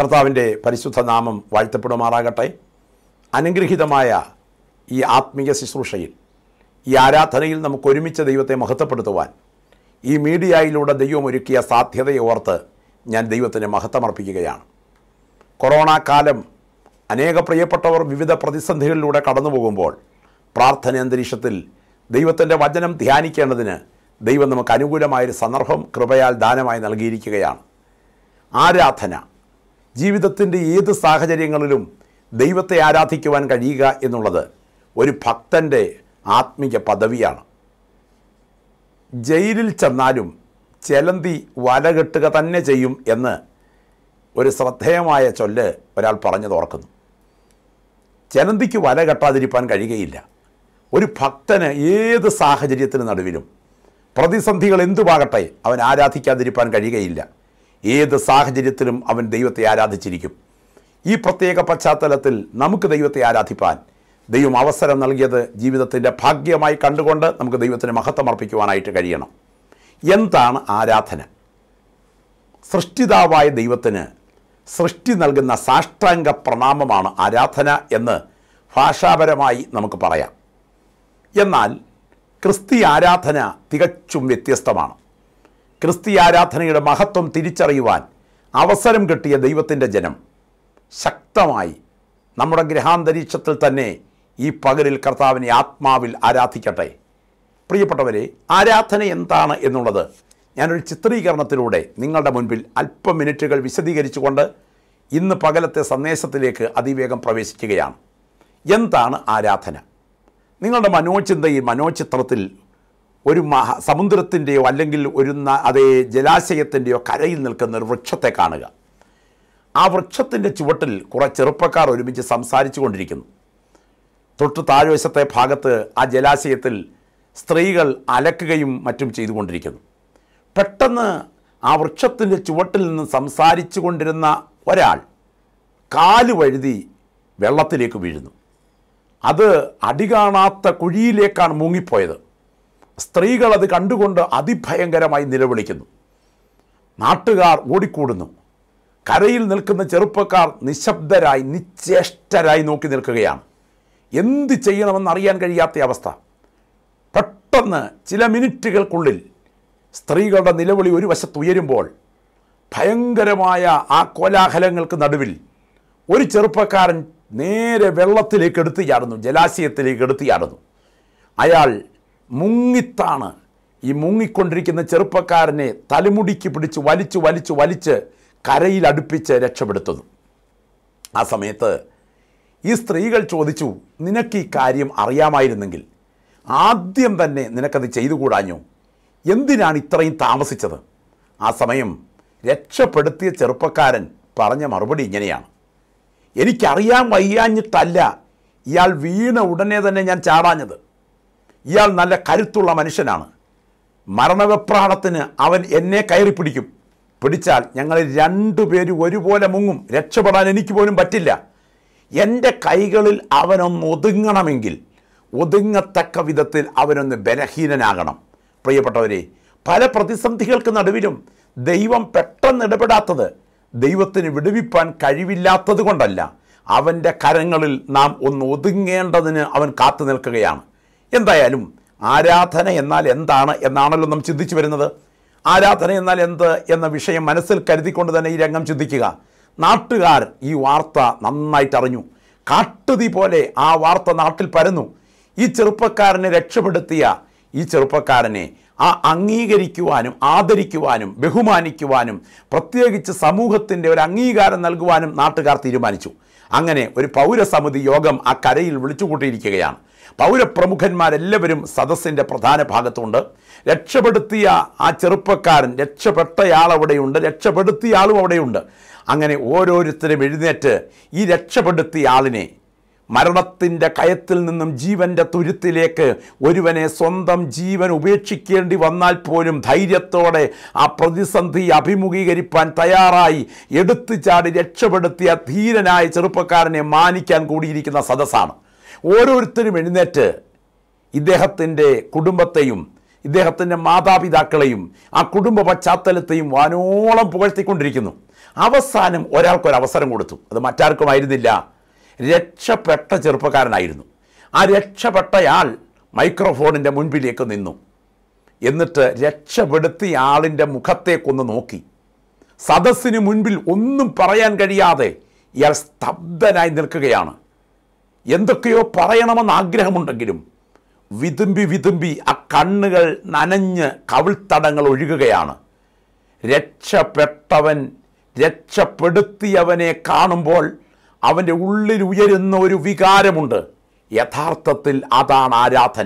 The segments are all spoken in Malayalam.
കർത്താവിൻ്റെ പരിശുദ്ധ നാമം വാഴ്ത്തപ്പെടുമാറാകട്ടെ അനുഗ്രഹീതമായ ഈ ആത്മീയ ശുശ്രൂഷയിൽ ഈ ആരാധനയിൽ നമുക്ക് ഒരുമിച്ച് ദൈവത്തെ മഹത്വപ്പെടുത്തുവാൻ ഈ മീഡിയയിലൂടെ ദൈവം ഒരുക്കിയ സാധ്യതയെ ഓർത്ത് ഞാൻ ദൈവത്തിന് മഹത്വമർപ്പിക്കുകയാണ് കൊറോണ കാലം അനേക പ്രിയപ്പെട്ടവർ വിവിധ പ്രതിസന്ധികളിലൂടെ കടന്നു പോകുമ്പോൾ പ്രാർത്ഥന അന്തരീക്ഷത്തിൽ ദൈവത്തിൻ്റെ വചനം ധ്യാനിക്കേണ്ടതിന് ദൈവം നമുക്ക് അനുകൂലമായൊരു സന്ദർഭം കൃപയാൽ ദാനമായി നൽകിയിരിക്കുകയാണ് ആരാധന ജീവിതത്തിൻ്റെ ഏത് സാഹചര്യങ്ങളിലും ദൈവത്തെ ആരാധിക്കുവാൻ കഴിയുക എന്നുള്ളത് ഒരു ഭക്തൻ്റെ ആത്മീയ പദവിയാണ് ജയിലിൽ ചെന്നാലും ചെലന്തി വലകെട്ടുക തന്നെ ചെയ്യും എന്ന് ഒരു ശ്രദ്ധേയമായ ചൊല്ല് ഒരാൾ പറഞ്ഞത് ഓർക്കുന്നു ചെലന്തിക്ക് വല കെട്ടാതിരിക്കാൻ കഴിയുകയില്ല ഒരു ഭക്തന് ഏത് സാഹചര്യത്തിന് നടുവിലും പ്രതിസന്ധികൾ എന്തുമാകട്ടെ അവൻ ആരാധിക്കാതിരിക്കാൻ കഴിയുകയില്ല ഏത് സാഹചര്യത്തിലും അവൻ ദൈവത്തെ ആരാധിച്ചിരിക്കും ഈ പ്രത്യേക പശ്ചാത്തലത്തിൽ നമുക്ക് ദൈവത്തെ ആരാധിപ്പാൻ ദൈവം അവസരം നൽകിയത് ജീവിതത്തിൻ്റെ ഭാഗ്യമായി കണ്ടുകൊണ്ട് നമുക്ക് ദൈവത്തിന് മഹത്വം അർപ്പിക്കുവാനായിട്ട് കഴിയണം എന്താണ് ആരാധന സൃഷ്ടിതാവായ ദൈവത്തിന് സൃഷ്ടി നൽകുന്ന സാഷ്ടാംഗ പ്രണാമമാണ് ആരാധന എന്ന് ഭാഷാപരമായി നമുക്ക് പറയാം എന്നാൽ ക്രിസ്തീയ ആരാധന തികച്ചും വ്യത്യസ്തമാണ് ക്രിസ്തീയ ആരാധനയുടെ മഹത്വം തിരിച്ചറിയുവാൻ അവസരം കിട്ടിയ ദൈവത്തിൻ്റെ ജനം ശക്തമായി നമ്മുടെ ഗ്രഹാന്തരീക്ഷത്തിൽ തന്നെ ഈ പകലിൽ കർത്താവിനെ ആത്മാവിൽ ആരാധിക്കട്ടെ പ്രിയപ്പെട്ടവരെ ആരാധന എന്താണ് എന്നുള്ളത് ഞാനൊരു ചിത്രീകരണത്തിലൂടെ നിങ്ങളുടെ മുൻപിൽ അല്പം മിനിറ്റുകൾ വിശദീകരിച്ചുകൊണ്ട് ഇന്ന് പകലത്തെ സന്ദേശത്തിലേക്ക് അതിവേഗം പ്രവേശിക്കുകയാണ് എന്താണ് ആരാധന നിങ്ങളുടെ മനോചിന്തയിൽ മനോചിത്രത്തിൽ ഒരു മഹ സമുദ്രത്തിൻ്റെയോ അല്ലെങ്കിൽ ഒരു ന- അതേ ജലാശയത്തിൻ്റെയോ കരയിൽ നിൽക്കുന്ന ഒരു വൃക്ഷത്തെ കാണുക ആ വൃക്ഷത്തിൻ്റെ ചുവട്ടിൽ കുറേ ചെറുപ്പക്കാർ ഒരുമിച്ച് സംസാരിച്ചു കൊണ്ടിരിക്കുന്നു തൊട്ട് താഴ്വശത്തെ ഭാഗത്ത് ആ ജലാശയത്തിൽ സ്ത്രീകൾ അലക്കുകയും മറ്റും ചെയ്തുകൊണ്ടിരിക്കുന്നു പെട്ടെന്ന് ആ വൃക്ഷത്തിൻ്റെ ചുവട്ടിൽ നിന്ന് സംസാരിച്ചു കൊണ്ടിരുന്ന ഒരാൾ കാല് വഴുതി വെള്ളത്തിലേക്ക് വീഴുന്നു അത് അടികാണാത്ത കുഴിയിലേക്കാണ് മുങ്ങിപ്പോയത് സ്ത്രീകൾ അത് കണ്ടുകൊണ്ട് അതിഭയങ്കരമായി നിലവിളിക്കുന്നു നാട്ടുകാർ ഓടിക്കൂടുന്നു കരയിൽ നിൽക്കുന്ന ചെറുപ്പക്കാർ നിശബ്ദരായി നിശ്ചേഷ്ടരായി നോക്കി നിൽക്കുകയാണ് എന്ത് ചെയ്യണമെന്ന് അറിയാൻ കഴിയാത്ത അവസ്ഥ പെട്ടെന്ന് ചില മിനിറ്റുകൾക്കുള്ളിൽ സ്ത്രീകളുടെ നിലവിളി ഒരു വശത്ത് ഉയരുമ്പോൾ ഭയങ്കരമായ ആ കോലാഹലങ്ങൾക്ക് നടുവിൽ ഒരു ചെറുപ്പക്കാരൻ നേരെ വെള്ളത്തിലേക്ക് എടുത്തു ചാടുന്നു ജലാശയത്തിലേക്ക് എടുത്തു ചാടുന്നു അയാൾ മുങ്ങിത്താണ് ഈ മുങ്ങിക്കൊണ്ടിരിക്കുന്ന ചെറുപ്പക്കാരനെ തലമുടിക്ക് പിടിച്ച് വലിച്ചു വലിച്ചു വലിച്ച് കരയിൽ അടുപ്പിച്ച് രക്ഷപ്പെടുത്തുന്നു ആ സമയത്ത് ഈ സ്ത്രീകൾ ചോദിച്ചു നിനക്ക് ഈ കാര്യം അറിയാമായിരുന്നെങ്കിൽ ആദ്യം തന്നെ നിനക്കത് ചെയ്തുകൂടാഞ്ഞു എന്തിനാണ് ഇത്രയും താമസിച്ചത് ആ സമയം രക്ഷപ്പെടുത്തിയ ചെറുപ്പക്കാരൻ പറഞ്ഞ മറുപടി ഇങ്ങനെയാണ് എനിക്കറിയാൻ വയ്യാഞ്ഞിട്ടല്ല ഇയാൾ വീണ ഉടനെ തന്നെ ഞാൻ ചാടാഞ്ഞത് ഇയാൾ നല്ല കരുത്തുള്ള മനുഷ്യനാണ് മരണവെപ്രാണത്തിന് അവൻ എന്നെ കയറി പിടിക്കും പിടിച്ചാൽ ഞങ്ങൾ രണ്ടുപേരും ഒരുപോലെ മുങ്ങും രക്ഷപ്പെടാൻ എനിക്ക് പോലും പറ്റില്ല എൻ്റെ കൈകളിൽ അവനൊന്ന് ഒതുങ്ങണമെങ്കിൽ ഒതുങ്ങത്തക്ക വിധത്തിൽ അവനൊന്ന് ബലഹീനനാകണം പ്രിയപ്പെട്ടവരെ പല പ്രതിസന്ധികൾക്ക് നടുവിലും ദൈവം പെട്ടെന്ന് ഇടപെടാത്തത് ദൈവത്തിന് വിടുവിപ്പാൻ കഴിവില്ലാത്തത് കൊണ്ടല്ല അവൻ്റെ കരങ്ങളിൽ നാം ഒന്ന് ഒതുങ്ങേണ്ടതിന് അവൻ കാത്തു നിൽക്കുകയാണ് എന്തായാലും ആരാധന എന്നാൽ എന്താണ് എന്നാണല്ലോ നാം ചിന്തിച്ചു വരുന്നത് ആരാധന എന്നാൽ എന്ത് എന്ന വിഷയം മനസ്സിൽ കരുതിക്കൊണ്ട് തന്നെ ഈ രംഗം ചിന്തിക്കുക നാട്ടുകാർ ഈ വാർത്ത നന്നായിട്ട് അറിഞ്ഞു കാട്ടുതീ പോലെ ആ വാർത്ത നാട്ടിൽ പരന്നു ഈ ചെറുപ്പക്കാരനെ രക്ഷപ്പെടുത്തിയ ഈ ചെറുപ്പക്കാരനെ ആ അംഗീകരിക്കുവാനും ആദരിക്കുവാനും ബഹുമാനിക്കുവാനും പ്രത്യേകിച്ച് സമൂഹത്തിൻ്റെ ഒരു അംഗീകാരം നൽകുവാനും നാട്ടുകാർ തീരുമാനിച്ചു അങ്ങനെ ഒരു പൗരസമിതി യോഗം ആ കരയിൽ വിളിച്ചുകൂട്ടിയിരിക്കുകയാണ് പൗരപ്രമുഖന്മാരെല്ലാവരും സദസ്സിൻ്റെ പ്രധാന ഭാഗത്തുണ്ട് രക്ഷപ്പെടുത്തിയ ആ ചെറുപ്പക്കാരൻ രക്ഷപ്പെട്ടയാൾ അവിടെയുണ്ട് രക്ഷപ്പെടുത്തിയ ആളും അവിടെയുണ്ട് അങ്ങനെ ഓരോരുത്തരും എഴുന്നേറ്റ് ഈ രക്ഷപ്പെടുത്തിയ ആളിനെ മരണത്തിൻ്റെ കയത്തിൽ നിന്നും ജീവൻ്റെ തുരുത്തിലേക്ക് ഒരുവനെ സ്വന്തം ജീവൻ ഉപേക്ഷിക്കേണ്ടി വന്നാൽ പോലും ധൈര്യത്തോടെ ആ പ്രതിസന്ധി അഭിമുഖീകരിപ്പാൻ തയ്യാറായി എടുത്തു ചാടി രക്ഷപ്പെടുത്തിയ ധീരനായ ചെറുപ്പക്കാരനെ മാനിക്കാൻ കൂടിയിരിക്കുന്ന സദസ്സാണ് ഓരോരുത്തരും എഴുന്നേറ്റ് ഇദ്ദേഹത്തിൻ്റെ കുടുംബത്തെയും ഇദ്ദേഹത്തിൻ്റെ മാതാപിതാക്കളെയും ആ കുടുംബ പശ്ചാത്തലത്തെയും വാനോളം പുകഴ്ത്തിക്കൊണ്ടിരിക്കുന്നു അവസാനം ഒരാൾക്കൊരു അവസരം കൊടുത്തു അത് മറ്റാർക്കുമായിരുന്നില്ല രക്ഷപ്പെട്ട ചെറുപ്പക്കാരനായിരുന്നു ആ രക്ഷപ്പെട്ടയാൾ മൈക്രോഫോണിൻ്റെ മുൻപിലേക്ക് നിന്നു എന്നിട്ട് രക്ഷപ്പെടുത്തിയ ആളിൻ്റെ മുഖത്തേക്കൊന്ന് നോക്കി സദസ്സിന് മുൻപിൽ ഒന്നും പറയാൻ കഴിയാതെ ഇയാൾ സ്തബ്ധനായി നിൽക്കുകയാണ് എന്തൊക്കെയോ പറയണമെന്ന് ആഗ്രഹമുണ്ടെങ്കിലും വിതുമ്പി വിതുമ്പി ആ കണ്ണുകൾ നനഞ്ഞ് കവിൾത്തടങ്ങൾ ഒഴുകുകയാണ് രക്ഷപ്പെട്ടവൻ രക്ഷപ്പെടുത്തിയവനെ കാണുമ്പോൾ അവൻ്റെ ഉള്ളിൽ ഉയരുന്ന ഒരു വികാരമുണ്ട് യഥാർത്ഥത്തിൽ അതാണ് ആരാധന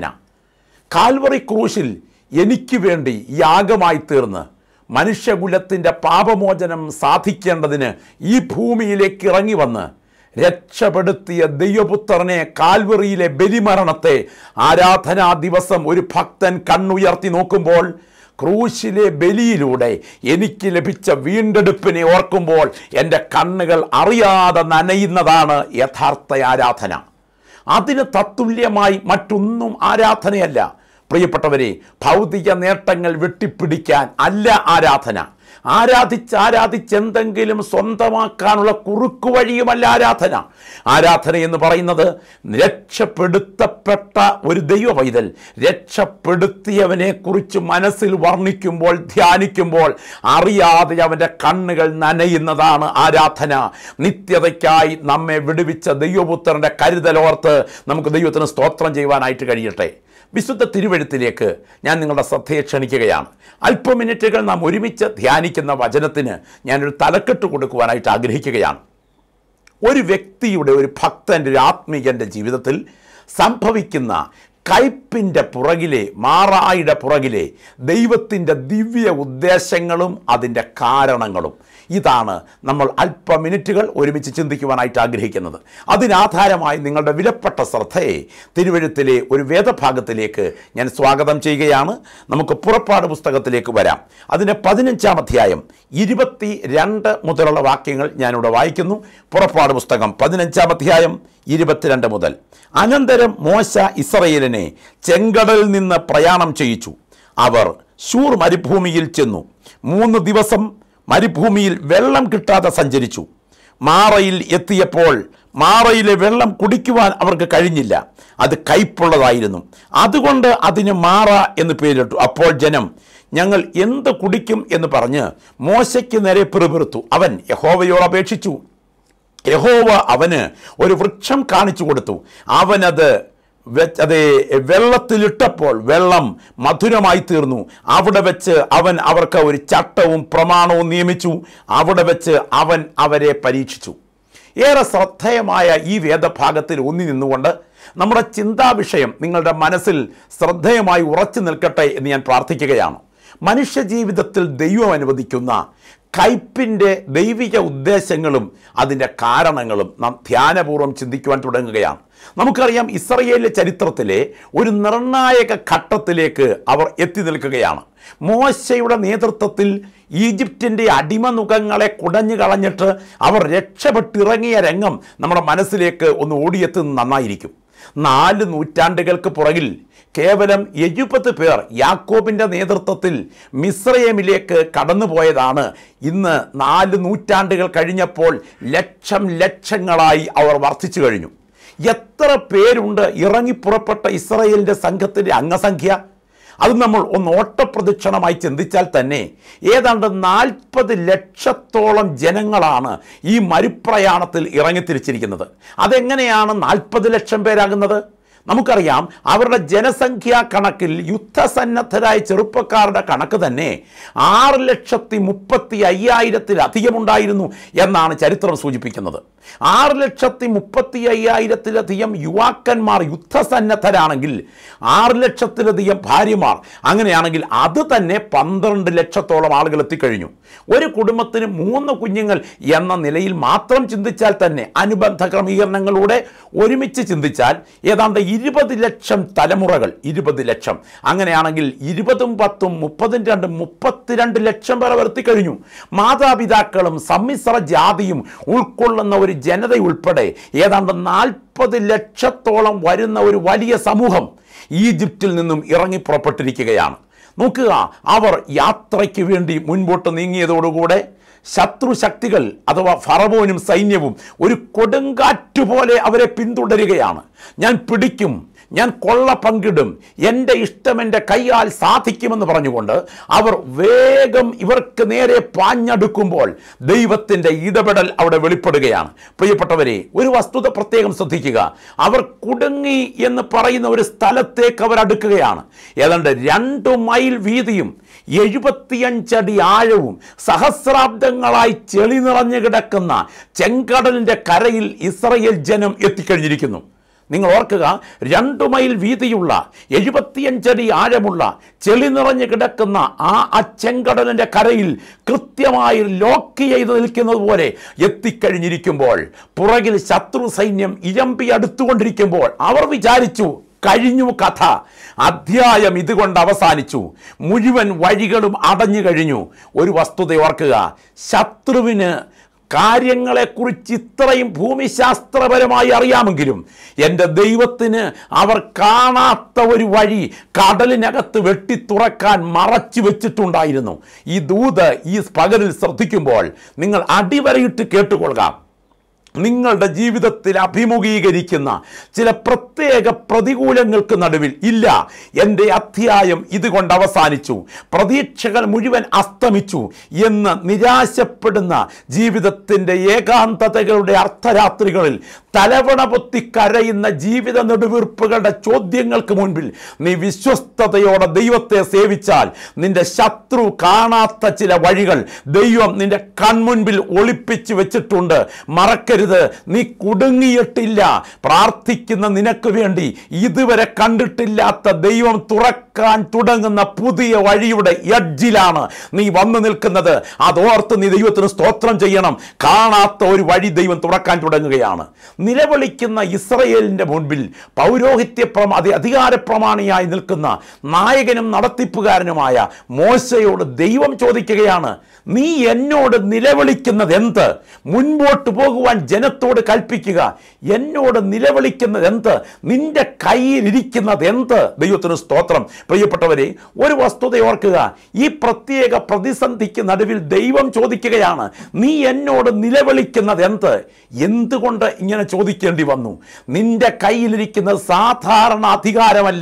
കാൽവറി ക്രൂശിൽ എനിക്ക് വേണ്ടി യാഗമായി തീർന്ന് മനുഷ്യകുലത്തിൻ്റെ പാപമോചനം സാധിക്കേണ്ടതിന് ഈ ഭൂമിയിലേക്ക് ഇറങ്ങി വന്ന് രക്ഷപ്പെടുത്തിയ ദൈവപുത്രനെ കാൽവറിയിലെ ബലിമരണത്തെ ആരാധനാ ദിവസം ഒരു ഭക്തൻ കണ്ണുയർത്തി നോക്കുമ്പോൾ ക്രൂശിലെ ബലിയിലൂടെ എനിക്ക് ലഭിച്ച വീണ്ടെടുപ്പിനെ ഓർക്കുമ്പോൾ എൻ്റെ കണ്ണുകൾ അറിയാതെ നനയുന്നതാണ് യഥാർത്ഥ ആരാധന അതിന് തത്തുല്യമായി മറ്റൊന്നും ആരാധനയല്ല പ്രിയപ്പെട്ടവരെ ഭൗതിക നേട്ടങ്ങൾ വെട്ടിപ്പിടിക്കാൻ അല്ല ആരാധന ആരാധിച്ച് ആരാധിച്ച് എന്തെങ്കിലും സ്വന്തമാക്കാനുള്ള കുറുക്കു വഴിയുമല്ല ആരാധന ആരാധന എന്ന് പറയുന്നത് രക്ഷപ്പെടുത്തപ്പെട്ട ഒരു ദൈവ പൈതൽ രക്ഷപ്പെടുത്തിയവനെ കുറിച്ച് മനസ്സിൽ വർണ്ണിക്കുമ്പോൾ ധ്യാനിക്കുമ്പോൾ അറിയാതെ അവൻ്റെ കണ്ണുകൾ നനയുന്നതാണ് ആരാധന നിത്യതയ്ക്കായി നമ്മെ വിടുവിച്ച ദൈവപുത്രൻ്റെ കരുതലോർത്ത് നമുക്ക് ദൈവത്തിന് സ്തോത്രം ചെയ്യുവാനായിട്ട് കഴിയട്ടെ വിശുദ്ധ തിരുവഴുത്തിലേക്ക് ഞാൻ നിങ്ങളുടെ ശ്രദ്ധയെ ക്ഷണിക്കുകയാണ് അല്പ മിനിറ്റുകൾ നാം ഒരുമിച്ച് ധ്യാനിക്കുന്ന വചനത്തിന് ഞാനൊരു തലക്കെട്ട് കൊടുക്കുവാനായിട്ട് ആഗ്രഹിക്കുകയാണ് ഒരു വ്യക്തിയുടെ ഒരു ഭക്തൻ്റെ ഒരു ആത്മീയൻ്റെ ജീവിതത്തിൽ സംഭവിക്കുന്ന കയ്പിൻ്റെ പുറകിലെ മാറായുടെ പുറകിലെ ദൈവത്തിൻ്റെ ദിവ്യ ഉദ്ദേശങ്ങളും അതിൻ്റെ കാരണങ്ങളും ഇതാണ് നമ്മൾ അല്പ മിനിറ്റുകൾ ഒരുമിച്ച് ചിന്തിക്കുവാനായിട്ട് ആഗ്രഹിക്കുന്നത് അതിനാധാരമായി നിങ്ങളുടെ വിലപ്പെട്ട ശ്രദ്ധയെ തിരുവഴുത്തിലെ ഒരു വേദഭാഗത്തിലേക്ക് ഞാൻ സ്വാഗതം ചെയ്യുകയാണ് നമുക്ക് പുറപ്പാട് പുസ്തകത്തിലേക്ക് വരാം അതിൻ്റെ പതിനഞ്ചാം അധ്യായം ഇരുപത്തി രണ്ട് മുതലുള്ള വാക്യങ്ങൾ ഞാനിവിടെ വായിക്കുന്നു പുറപ്പാട് പുസ്തകം പതിനഞ്ചാം അധ്യായം ഇരുപത്തിരണ്ട് മുതൽ അനന്തരം മോശ ഇസ്രയേലിനെ ചെങ്കടലിൽ നിന്ന് പ്രയാണം ചെയ്യിച്ചു അവർ ഷൂർ മരുഭൂമിയിൽ ചെന്നു മൂന്ന് ദിവസം മരുഭൂമിയിൽ വെള്ളം കിട്ടാതെ സഞ്ചരിച്ചു മാറയിൽ എത്തിയപ്പോൾ മാറയിലെ വെള്ളം കുടിക്കുവാൻ അവർക്ക് കഴിഞ്ഞില്ല അത് കയ്പുള്ളതായിരുന്നു അതുകൊണ്ട് അതിന് മാറ എന്ന് പേരിട്ടു അപ്പോൾ ജനം ഞങ്ങൾ എന്ത് കുടിക്കും എന്ന് പറഞ്ഞ് മോശയ്ക്ക് നേരെ പിറുപിറുത്തു അവൻ യഹോവയോട് അപേക്ഷിച്ചു യഹോവ അവന് ഒരു വൃക്ഷം കാണിച്ചു കൊടുത്തു അവനത് വെച്ച് അതേ വെള്ളത്തിലിട്ടപ്പോൾ വെള്ളം മധുരമായി തീർന്നു അവിടെ വെച്ച് അവൻ അവർക്ക് ഒരു ചട്ടവും പ്രമാണവും നിയമിച്ചു അവിടെ വെച്ച് അവൻ അവരെ പരീക്ഷിച്ചു ഏറെ ശ്രദ്ധേയമായ ഈ വേദഭാഗത്തിൽ ഊന്നി നിന്നുകൊണ്ട് നമ്മുടെ ചിന്താവിഷയം നിങ്ങളുടെ മനസ്സിൽ ശ്രദ്ധേയമായി ഉറച്ചു നിൽക്കട്ടെ എന്ന് ഞാൻ പ്രാർത്ഥിക്കുകയാണ് മനുഷ്യ ജീവിതത്തിൽ ദൈവം അനുവദിക്കുന്ന കയ്പിൻ്റെ ദൈവിക ഉദ്ദേശങ്ങളും അതിൻ്റെ കാരണങ്ങളും നാം ധ്യാനപൂർവ്വം ചിന്തിക്കുവാൻ തുടങ്ങുകയാണ് നമുക്കറിയാം ഇസ്രയേലിലെ ചരിത്രത്തിലെ ഒരു നിർണായക ഘട്ടത്തിലേക്ക് അവർ എത്തി നിൽക്കുകയാണ് മോശയുടെ നേതൃത്വത്തിൽ ഈജിപ്തിൻ്റെ അടിമനുഖങ്ങളെ കുടഞ്ഞു കളഞ്ഞിട്ട് അവർ രക്ഷപ്പെട്ടിറങ്ങിയ രംഗം നമ്മുടെ മനസ്സിലേക്ക് ഒന്ന് ഓടിയെത്തുന്നത് നന്നായിരിക്കും നാല് നൂറ്റാണ്ടുകൾക്ക് പുറകിൽ കേവലം എഴുപത് പേർ യാക്കോബിൻ്റെ നേതൃത്വത്തിൽ മിസ്രയേമിലേക്ക് കടന്നുപോയതാണ് ഇന്ന് നാല് നൂറ്റാണ്ടുകൾ കഴിഞ്ഞപ്പോൾ ലക്ഷം ലക്ഷങ്ങളായി അവർ വർദ്ധിച്ചു കഴിഞ്ഞു എത്ര പേരുണ്ട് ഇറങ്ങിപ്പുറപ്പെട്ട ഇസ്രയേലിൻ്റെ സംഘത്തിൻ്റെ അംഗസംഖ്യ അത് നമ്മൾ ഒന്ന് ഓട്ടപ്രദക്ഷിണമായി ചിന്തിച്ചാൽ തന്നെ ഏതാണ്ട് നാൽപ്പത് ലക്ഷത്തോളം ജനങ്ങളാണ് ഈ മരുപ്രയാണത്തിൽ ഇറങ്ങിത്തിരിച്ചിരിക്കുന്നത് അതെങ്ങനെയാണ് നാൽപ്പത് ലക്ഷം പേരാകുന്നത് നമുക്കറിയാം അവരുടെ ജനസംഖ്യാ കണക്കിൽ യുദ്ധസന്നദ്ധരായ ചെറുപ്പക്കാരുടെ കണക്ക് തന്നെ ആറ് ലക്ഷത്തി മുപ്പത്തി അയ്യായിരത്തിലധികമുണ്ടായിരുന്നു എന്നാണ് ചരിത്രം സൂചിപ്പിക്കുന്നത് ആറ് ലക്ഷത്തി മുപ്പത്തി അയ്യായിരത്തിലധികം യുവാക്കന്മാർ യുദ്ധസന്നദ്ധരാണെങ്കിൽ ആറ് ലക്ഷത്തിലധികം ഭാര്യമാർ അങ്ങനെയാണെങ്കിൽ അത് തന്നെ പന്ത്രണ്ട് ലക്ഷത്തോളം ആളുകൾ എത്തിക്കഴിഞ്ഞു ഒരു കുടുംബത്തിന് മൂന്ന് കുഞ്ഞുങ്ങൾ എന്ന നിലയിൽ മാത്രം ചിന്തിച്ചാൽ തന്നെ അനുബന്ധ ക്രമീകരണങ്ങളൂടെ ഒരുമിച്ച് ചിന്തിച്ചാൽ ഏതാണ്ട് ഇരുപത് ലക്ഷം തലമുറകൾ ഇരുപത് ലക്ഷം അങ്ങനെയാണെങ്കിൽ ഇരുപതും പത്തും മുപ്പതും രണ്ടും മുപ്പത്തിരണ്ട് ലക്ഷം പേർ എത്തിക്കഴിഞ്ഞു മാതാപിതാക്കളും സമ്മിശ്ര ജാതിയും ഉൾക്കൊള്ളുന്ന ഒരു ജനത ഉൾപ്പെടെ ഏതാണ്ട് നാൽപ്പത് ലക്ഷത്തോളം വരുന്ന ഒരു വലിയ സമൂഹം ഈജിപ്തിൽ നിന്നും ഇറങ്ങി പുറപ്പെട്ടിരിക്കുകയാണ് നോക്കുക അവർ യാത്രയ്ക്ക് വേണ്ടി മുൻപോട്ട് നീങ്ങിയതോടുകൂടെ ശത്രു ശക്തികൾ അഥവാ ഫറവോനും സൈന്യവും ഒരു കൊടുങ്കാറ്റ് പോലെ അവരെ പിന്തുടരുകയാണ് ഞാൻ പിടിക്കും ഞാൻ കൊള്ള പങ്കിടും എൻ്റെ ഇഷ്ടം എൻ്റെ കൈയാൽ സാധിക്കുമെന്ന് പറഞ്ഞുകൊണ്ട് അവർ വേഗം ഇവർക്ക് നേരെ പാഞ്ഞടുക്കുമ്പോൾ ദൈവത്തിൻ്റെ ഇടപെടൽ അവിടെ വെളിപ്പെടുകയാണ് പ്രിയപ്പെട്ടവരെ ഒരു വസ്തുത പ്രത്യേകം ശ്രദ്ധിക്കുക അവർ കുടുങ്ങി എന്ന് പറയുന്ന ഒരു സ്ഥലത്തേക്ക് അവർ അടുക്കുകയാണ് ഏതാണ്ട് രണ്ട് മൈൽ വീതിയും എഴുപത്തിയഞ്ചടി ആഴവും സഹസ്രാബ്ദങ്ങളായി ചെളി നിറഞ്ഞു കിടക്കുന്ന ചെങ്കടലിൻ്റെ കരയിൽ ഇസ്രയേൽ ജനം എത്തിക്കഴിഞ്ഞിരിക്കുന്നു നിങ്ങൾ ഓർക്കുക രണ്ടു മൈൽ വീതിയുള്ള എഴുപത്തിയഞ്ചടി ആഴമുള്ള ചെളി നിറഞ്ഞു കിടക്കുന്ന ആ അച്ചെങ്കടലിൻ്റെ കരയിൽ കൃത്യമായി ലോക്ക് ചെയ്ത് നിൽക്കുന്നത് പോലെ എത്തിക്കഴിഞ്ഞിരിക്കുമ്പോൾ പുറകിൽ ശത്രു സൈന്യം ഇരമ്പി അടുത്തുകൊണ്ടിരിക്കുമ്പോൾ അവർ വിചാരിച്ചു കഴിഞ്ഞു കഥ അധ്യായം ഇതുകൊണ്ട് അവസാനിച്ചു മുഴുവൻ വഴികളും അടഞ്ഞു കഴിഞ്ഞു ഒരു വസ്തുത ഓർക്കുക ശത്രുവിന് കാര്യങ്ങളെക്കുറിച്ച് ഇത്രയും ഭൂമിശാസ്ത്രപരമായി അറിയാമെങ്കിലും എൻ്റെ ദൈവത്തിന് അവർ കാണാത്ത ഒരു വഴി കടലിനകത്ത് വെട്ടി തുറക്കാൻ മറച്ചു വെച്ചിട്ടുണ്ടായിരുന്നു ഈ ദൂത് ഈ പകലിൽ ശ്രദ്ധിക്കുമ്പോൾ നിങ്ങൾ അടിവരയിട്ട് കേട്ടുകൊള്ളുക നിങ്ങളുടെ ജീവിതത്തിൽ അഭിമുഖീകരിക്കുന്ന ചില പ്രത്യേക പ്രതികൂലങ്ങൾക്ക് നടുവിൽ ഇല്ല എൻ്റെ അധ്യായം ഇതുകൊണ്ട് അവസാനിച്ചു പ്രതീക്ഷകൾ മുഴുവൻ അസ്തമിച്ചു എന്ന് നിരാശപ്പെടുന്ന ജീവിതത്തിൻ്റെ ഏകാന്തതകളുടെ അർദ്ധരാത്രികളിൽ തലവണ പൊത്തി കരയുന്ന ജീവിത നെടുവീർപ്പുകളുടെ ചോദ്യങ്ങൾക്ക് മുൻപിൽ നീ വിശ്വസ്തയോടെ ദൈവത്തെ സേവിച്ചാൽ നിന്റെ ശത്രു കാണാത്ത ചില വഴികൾ ദൈവം നിന്റെ കൺമുൻപിൽ ഒളിപ്പിച്ചു വെച്ചിട്ടുണ്ട് മറക്കരുത് നീ കുടുങ്ങിയിട്ടില്ല പ്രാർത്ഥിക്കുന്ന നിനക്ക് വേണ്ടി ഇതുവരെ കണ്ടിട്ടില്ലാത്ത ദൈവം തുറക്കാൻ തുടങ്ങുന്ന പുതിയ വഴിയുടെ എഡ്ജിലാണ് നീ വന്നു നിൽക്കുന്നത് അതോർത്ത് നീ ദൈവത്തിന് സ്തോത്രം ചെയ്യണം കാണാത്ത ഒരു വഴി ദൈവം തുറക്കാൻ തുടങ്ങുകയാണ് നിലവിളിക്കുന്ന ഇസ്രയേലിൻ്റെ മുൻപിൽ പൗരോഹിത്യ പ്രമാ അധി- അധികാരപ്രമാണിയായി നിൽക്കുന്ന നായകനും നടത്തിപ്പുകാരനുമായ മോശയോട് ദൈവം ചോദിക്കുകയാണ് നീ എന്നോട് നിലവിളിക്കുന്നത് എന്ത് മുൻപോട്ട് പോകുവാൻ ജനത്തോട് കൽപ്പിക്കുക എന്നോട് നിലവിളിക്കുന്നത് എന്ത് നിന്റെ കയ്യിലിരിക്കുന്നത് എന്ത് ദൈവത്തിന് സ്തോത്രം പ്രിയപ്പെട്ടവരെ ഒരു വസ്തുത ഓർക്കുക ഈ പ്രത്യേക പ്രതിസന്ധിക്ക് നടുവിൽ ദൈവം ചോദിക്കുകയാണ് നീ എന്നോട് നിലവിളിക്കുന്നത് എന്ത് എന്തുകൊണ്ട് ഇങ്ങനെ ചോദിക്കേണ്ടി വന്നു നിന്റെ കയ്യിലിരിക്കുന്നത് സാധാരണ അധികാരമല്ല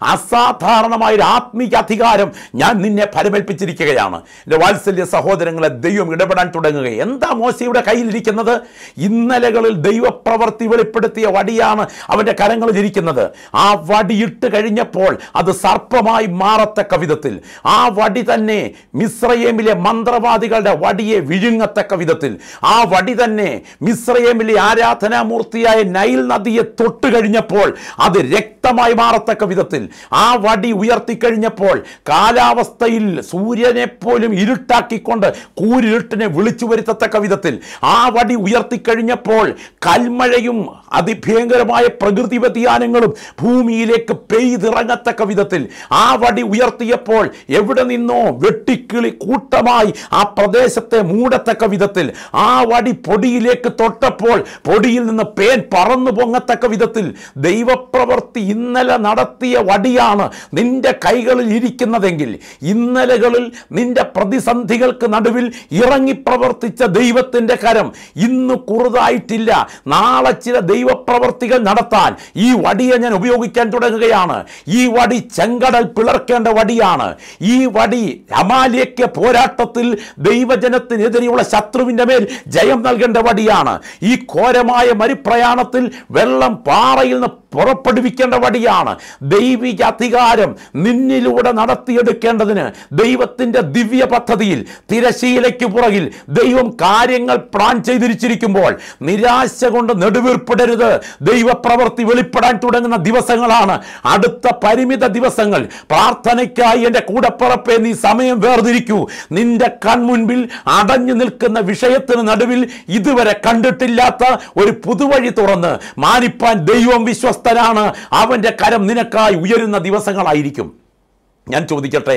അസാധാരണമായ ഒരു ആത്മീയ അധികാരം ഞാൻ നിന്നെ ഫലമേൽപ്പിച്ചിരിക്കുകയാണ് എൻ്റെ വാത്സല്യ സഹോദരങ്ങളെ ദൈവം ഇടപെടാൻ തുടങ്ങുക എന്താ മോശയുടെ കയ്യിലിരിക്കുന്നത് ഇന്നലകളിൽ ദൈവപ്രവർത്തി വെളിപ്പെടുത്തിയ വടിയാണ് അവൻ്റെ കരങ്ങളിൽ ഇരിക്കുന്നത് ആ വടി ഇട്ട് കഴിഞ്ഞപ്പോൾ അത് സർപ്പമായി മാറത്തക്ക വിധത്തിൽ ആ വടി തന്നെ മിശ്രയേമിലെ മന്ത്രവാദികളുടെ വടിയെ വിഴുങ്ങത്തക്ക വിധത്തിൽ ആ വടി തന്നെ മിശ്രയേമിലെ ആരാധനാമൂർത്തിയായ നൈൽ നദിയെ തൊട്ട് കഴിഞ്ഞപ്പോൾ അത് രക്തമായി മാറത്തക്ക വിധത്തിൽ ആ വടി ഉയർത്തിക്കഴിഞ്ഞപ്പോൾ കാലാവസ്ഥയിൽ സൂര്യനെ പോലും ഇരുട്ടാക്കിക്കൊണ്ട് കൂരിരുട്ടിനെ വിളിച്ചു വരുത്തത്തക്ക വിധത്തിൽ ആ വടി ഉയർത്തിക്കഴിഞ്ഞപ്പോൾ കൽമഴയും അതിഭയങ്കരമായ പ്രകൃതി വ്യതിയാനങ്ങളും ഭൂമിയിലേക്ക് പെയ്തിറങ്ങത്തക്ക വിധത്തിൽ ആ വടി ഉയർത്തിയപ്പോൾ എവിടെ നിന്നോ വെട്ടിക്കിളി കൂട്ടമായി ആ പ്രദേശത്തെ മൂടത്തക്ക വിധത്തിൽ ആ വടി പൊടിയിലേക്ക് തൊട്ടപ്പോൾ പൊടിയിൽ നിന്ന് പേൻ പറന്നു പൊങ്ങത്തക്ക വിധത്തിൽ ദൈവപ്രവർത്തി ഇന്നലെ നടത്തിയ വടിയാണ് നിന്റെ കൈകളിൽ ഇരിക്കുന്നതെങ്കിൽ ഇന്നലകളിൽ നിന്റെ പ്രതിസന്ധികൾക്ക് നടുവിൽ ഇറങ്ങി പ്രവർത്തിച്ച ദൈവത്തിൻ്റെ കരം ഇന്ന് കുറുതായിട്ടില്ല നാളെ ചില ദൈവപ്രവർത്തികൾ നടത്താൻ ഈ വടിയെ ഞാൻ ഉപയോഗിക്കാൻ തുടങ്ങുകയാണ് ഈ വടി ചെങ്കടൽ പിളർക്കേണ്ട വടിയാണ് ഈ വടി അമാലിയക്ക് പോരാട്ടത്തിൽ ദൈവജനത്തിനെതിരെയുള്ള ശത്രുവിൻ്റെ മേൽ ജയം നൽകേണ്ട വടിയാണ് ഈ ഘോരമായ മരുപ്രയാണത്തിൽ വെള്ളം പാറയിൽ നിന്ന് പുറപ്പെടുവിക്കേണ്ട വടിയാണ് ദൈവിക അധികാരം നിന്നിലൂടെ നടത്തിയെടുക്കേണ്ടതിന് ദൈവത്തിൻ്റെ ദിവ്യ പദ്ധതിയിൽ തിരശീലയ്ക്ക് പുറകിൽ ദൈവം കാര്യങ്ങൾ പ്ലാൻ ചെയ്തിരിച്ചിരിക്കുമ്പോൾ നിരാശ കൊണ്ട് നെടുവീർപ്പെടരുത് ദൈവപ്രവൃത്തി വെളിപ്പെടാൻ തുടങ്ങുന്ന ദിവസങ്ങളാണ് അടുത്ത പരിമിത ദിവസങ്ങൾ പ്രാർത്ഥനയ്ക്കായി എൻ്റെ കൂടപ്പുറപ്പെ നീ സമയം വേർതിരിക്കൂ നിന്റെ കൺമുൻപിൽ അടഞ്ഞു നിൽക്കുന്ന വിഷയത്തിന് നടുവിൽ ഇതുവരെ കണ്ടിട്ടില്ലാത്ത ഒരു പുതുവഴി തുറന്ന് മാനിപ്പാൻ ദൈവം വിശ്വസ്തനാണ് അവൻ്റെ കരം നിനക്കായി ഉയരുന്ന ദിവസങ്ങളായിരിക്കും ഞാൻ ചോദിക്കട്ടെ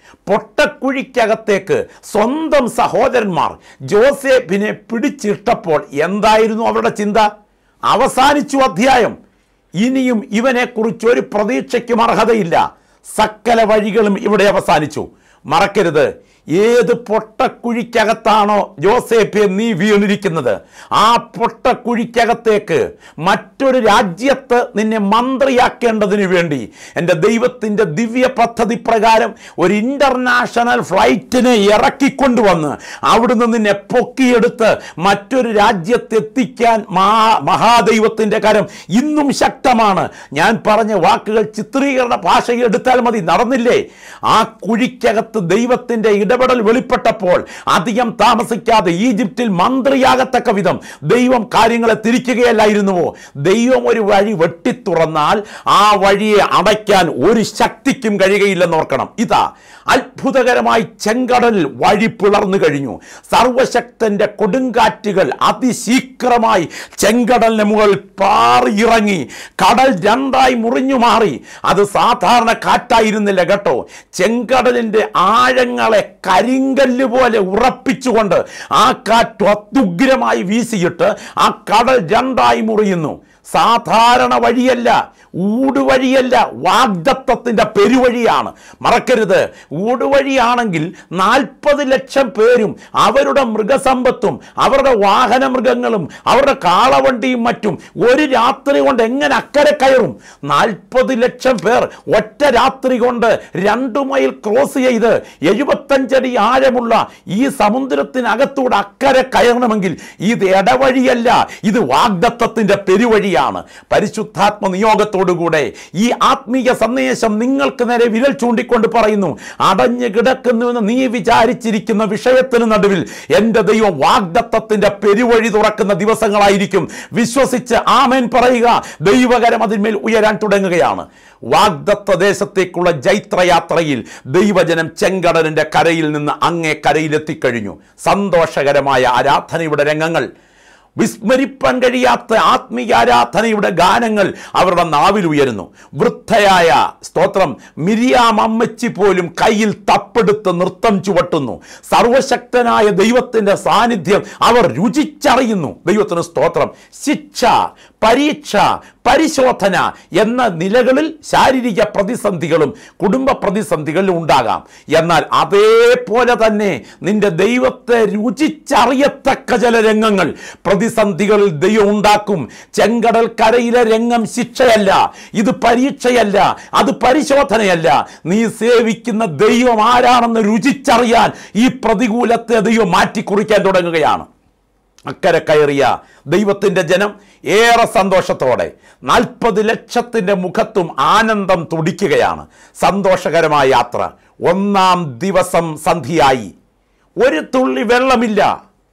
പൊട്ടക്കുഴിക്കകത്തേക്ക് സ്വന്തം സഹോദരന്മാർ ജോസേഫിനെ പിടിച്ചിട്ടപ്പോൾ എന്തായിരുന്നു അവരുടെ ചിന്ത അവസാനിച്ചു അധ്യായം ഇനിയും ഇവനെക്കുറിച്ച് ഒരു പ്രതീക്ഷയ്ക്കും അർഹതയില്ല സകല വഴികളും ഇവിടെ അവസാനിച്ചു മറക്കരുത് ഏത് പൊട്ടക്കുഴിക്കകത്താണോ ജോസേഫെ നീ വീണിരിക്കുന്നത് ആ പൊട്ടക്കുഴിക്കകത്തേക്ക് മറ്റൊരു രാജ്യത്ത് നിന്നെ മന്ത്രിയാക്കേണ്ടതിന് വേണ്ടി എൻ്റെ ദൈവത്തിൻ്റെ ദിവ്യ പദ്ധതി പ്രകാരം ഒരു ഇൻ്റർനാഷണൽ ഫ്ലൈറ്റിനെ ഇറക്കിക്കൊണ്ടുവന്ന് അവിടുന്ന് നിന്നെ പൊക്കിയെടുത്ത് മറ്റൊരു രാജ്യത്തെത്തിക്കാൻ മഹാ മഹാദൈവത്തിൻ്റെ കരം ഇന്നും ശക്തമാണ് ഞാൻ പറഞ്ഞ വാക്കുകൾ ചിത്രീകരണ ഭാഷയിൽ എടുത്താൽ മതി നടന്നില്ലേ ആ കുഴിക്കകത്ത് ദൈവത്തിൻ്റെ ഇടപെടൽ വെളിപ്പെട്ടപ്പോൾ അധികം താമസിക്കാതെ ഈജിപ്തിൽ മന്ത്രിയാകത്തക്ക വിധം ദൈവം കാര്യങ്ങളെ തിരിക്കുകയല്ലായിരുന്നുവോ ദൈവം ഒരു വഴി വെട്ടിത്തുറന്നാൽ ആ വഴിയെ അടയ്ക്കാൻ ഒരു ശക്തിക്കും കഴിയുകയില്ലെന്ന് ഓർക്കണം ഇതാ അത്ഭുതകരമായി ചെങ്കടലിൽ വഴി പിളർന്നു കഴിഞ്ഞു സർവശക്തന്റെ കൊടുങ്കാറ്റുകൾ അതിശീഘ്രമായി ചെങ്കടലിന് മുകളിൽ പാറിയിറങ്ങി കടൽ രണ്ടായി മുറിഞ്ഞു മാറി അത് സാധാരണ കാറ്റായിരുന്നില്ല കേട്ടോ ചെങ്കടലിന്റെ ആഴങ്ങളെ കരിങ്കല്ല് പോലെ ഉറപ്പിച്ചുകൊണ്ട് ആ കാറ്റ് അത്യുഗ്രമായി വീശിയിട്ട് ആ കടൽ രണ്ടായി മുറിയുന്നു സാധാരണ വഴിയല്ല ഊടുവഴിയല്ല വാഗ്ദത്വത്തിൻ്റെ പെരുവഴിയാണ് മറക്കരുത് ഊടുവഴിയാണെങ്കിൽ നാൽപ്പത് ലക്ഷം പേരും അവരുടെ മൃഗസമ്പത്തും അവരുടെ വാഹന മൃഗങ്ങളും അവരുടെ കാളവണ്ടിയും മറ്റും ഒരു രാത്രി കൊണ്ട് എങ്ങനെ അക്കരെ കയറും നാൽപ്പത് ലക്ഷം പേർ ഒറ്റ രാത്രി കൊണ്ട് രണ്ടു മൈൽ ക്രോസ് ചെയ്ത് എഴുപത്തഞ്ചടി ആഴമുള്ള ഈ സമുദ്രത്തിനകത്തൂടെ അക്കരെ കയറണമെങ്കിൽ ഇത് ഇടവഴിയല്ല ഇത് വാഗ്ദത്വത്തിന്റെ പെരുവഴിയാണ് പരിശുദ്ധാത്മ നിയോഗത്തോടുകൂടെ ഈ ആത്മീയ സന്ദേശം നിങ്ങൾക്ക് നേരെ വിരൽ ചൂണ്ടിക്കൊണ്ട് പറയുന്നു അടഞ്ഞു കിടക്കുന്നുവെന്ന് നീ വിചാരിച്ചിരിക്കുന്ന വിഷയത്തിന് നടുവിൽ എൻ്റെ ദൈവം വാഗ്ദത്വത്തിന്റെ പെരുവഴി തുറക്കുന്ന ദിവസങ്ങളായിരിക്കും വിശ്വസിച്ച് ആമേൻ പറയുക ദൈവകരം അതിന്മേൽ ഉയരാൻ തുടങ്ങുകയാണ് വാഗ്ദത്ത ദേശത്തേക്കുള്ള ജൈത്രയാത്രയിൽ ദൈവജനം ചെങ്കടലിന്റെ കരയിൽ നിന്ന് അങ്ങേ കരയിലെത്തിക്കഴിഞ്ഞു സന്തോഷകരമായ ആരാധനയുടെ രംഗങ്ങൾ വിസ്മരിപ്പാൻ കഴിയാത്ത ആത്മീയ ആരാധനയുടെ ഗാനങ്ങൾ അവരുടെ നാവിൽ ഉയരുന്നു വൃദ്ധയായ സ്തോത്രം മിരിയാം അമ്മച്ചി പോലും കയ്യിൽ തപ്പെടുത്ത് നൃത്തം ചുവട്ടുന്നു സർവശക്തനായ ദൈവത്തിന്റെ സാന്നിധ്യം അവർ രുചിച്ചറിയുന്നു ദൈവത്തിന് സ്തോത്രം ശിക്ഷ പരീക്ഷ പരിശോധന എന്ന നിലകളിൽ ശാരീരിക പ്രതിസന്ധികളും കുടുംബ പ്രതിസന്ധികളും ഉണ്ടാകാം എന്നാൽ അതേപോലെ തന്നെ നിന്റെ ദൈവത്തെ രുചിച്ചറിയത്തക്ക ചില രംഗങ്ങൾ പ്രതിസന്ധികളിൽ ദൈവം ഉണ്ടാക്കും ചെങ്കടൽ കരയിലെ രംഗം ശിക്ഷയല്ല ഇത് പരീക്ഷയല്ല അത് പരിശോധനയല്ല നീ സേവിക്കുന്ന ദൈവം ആരാണെന്ന് രുചിച്ചറിയാൻ ഈ പ്രതികൂലത്തെ ദൈവം മാറ്റിക്കുറിക്കാൻ തുടങ്ങുകയാണ് അക്കരെ കയറിയ ദൈവത്തിൻ്റെ ജനം ഏറെ സന്തോഷത്തോടെ നാൽപ്പത് ലക്ഷത്തിൻ്റെ മുഖത്തും ആനന്ദം തുടിക്കുകയാണ് സന്തോഷകരമായ യാത്ര ഒന്നാം ദിവസം സന്ധിയായി ഒരു തുള്ളി വെള്ളമില്ല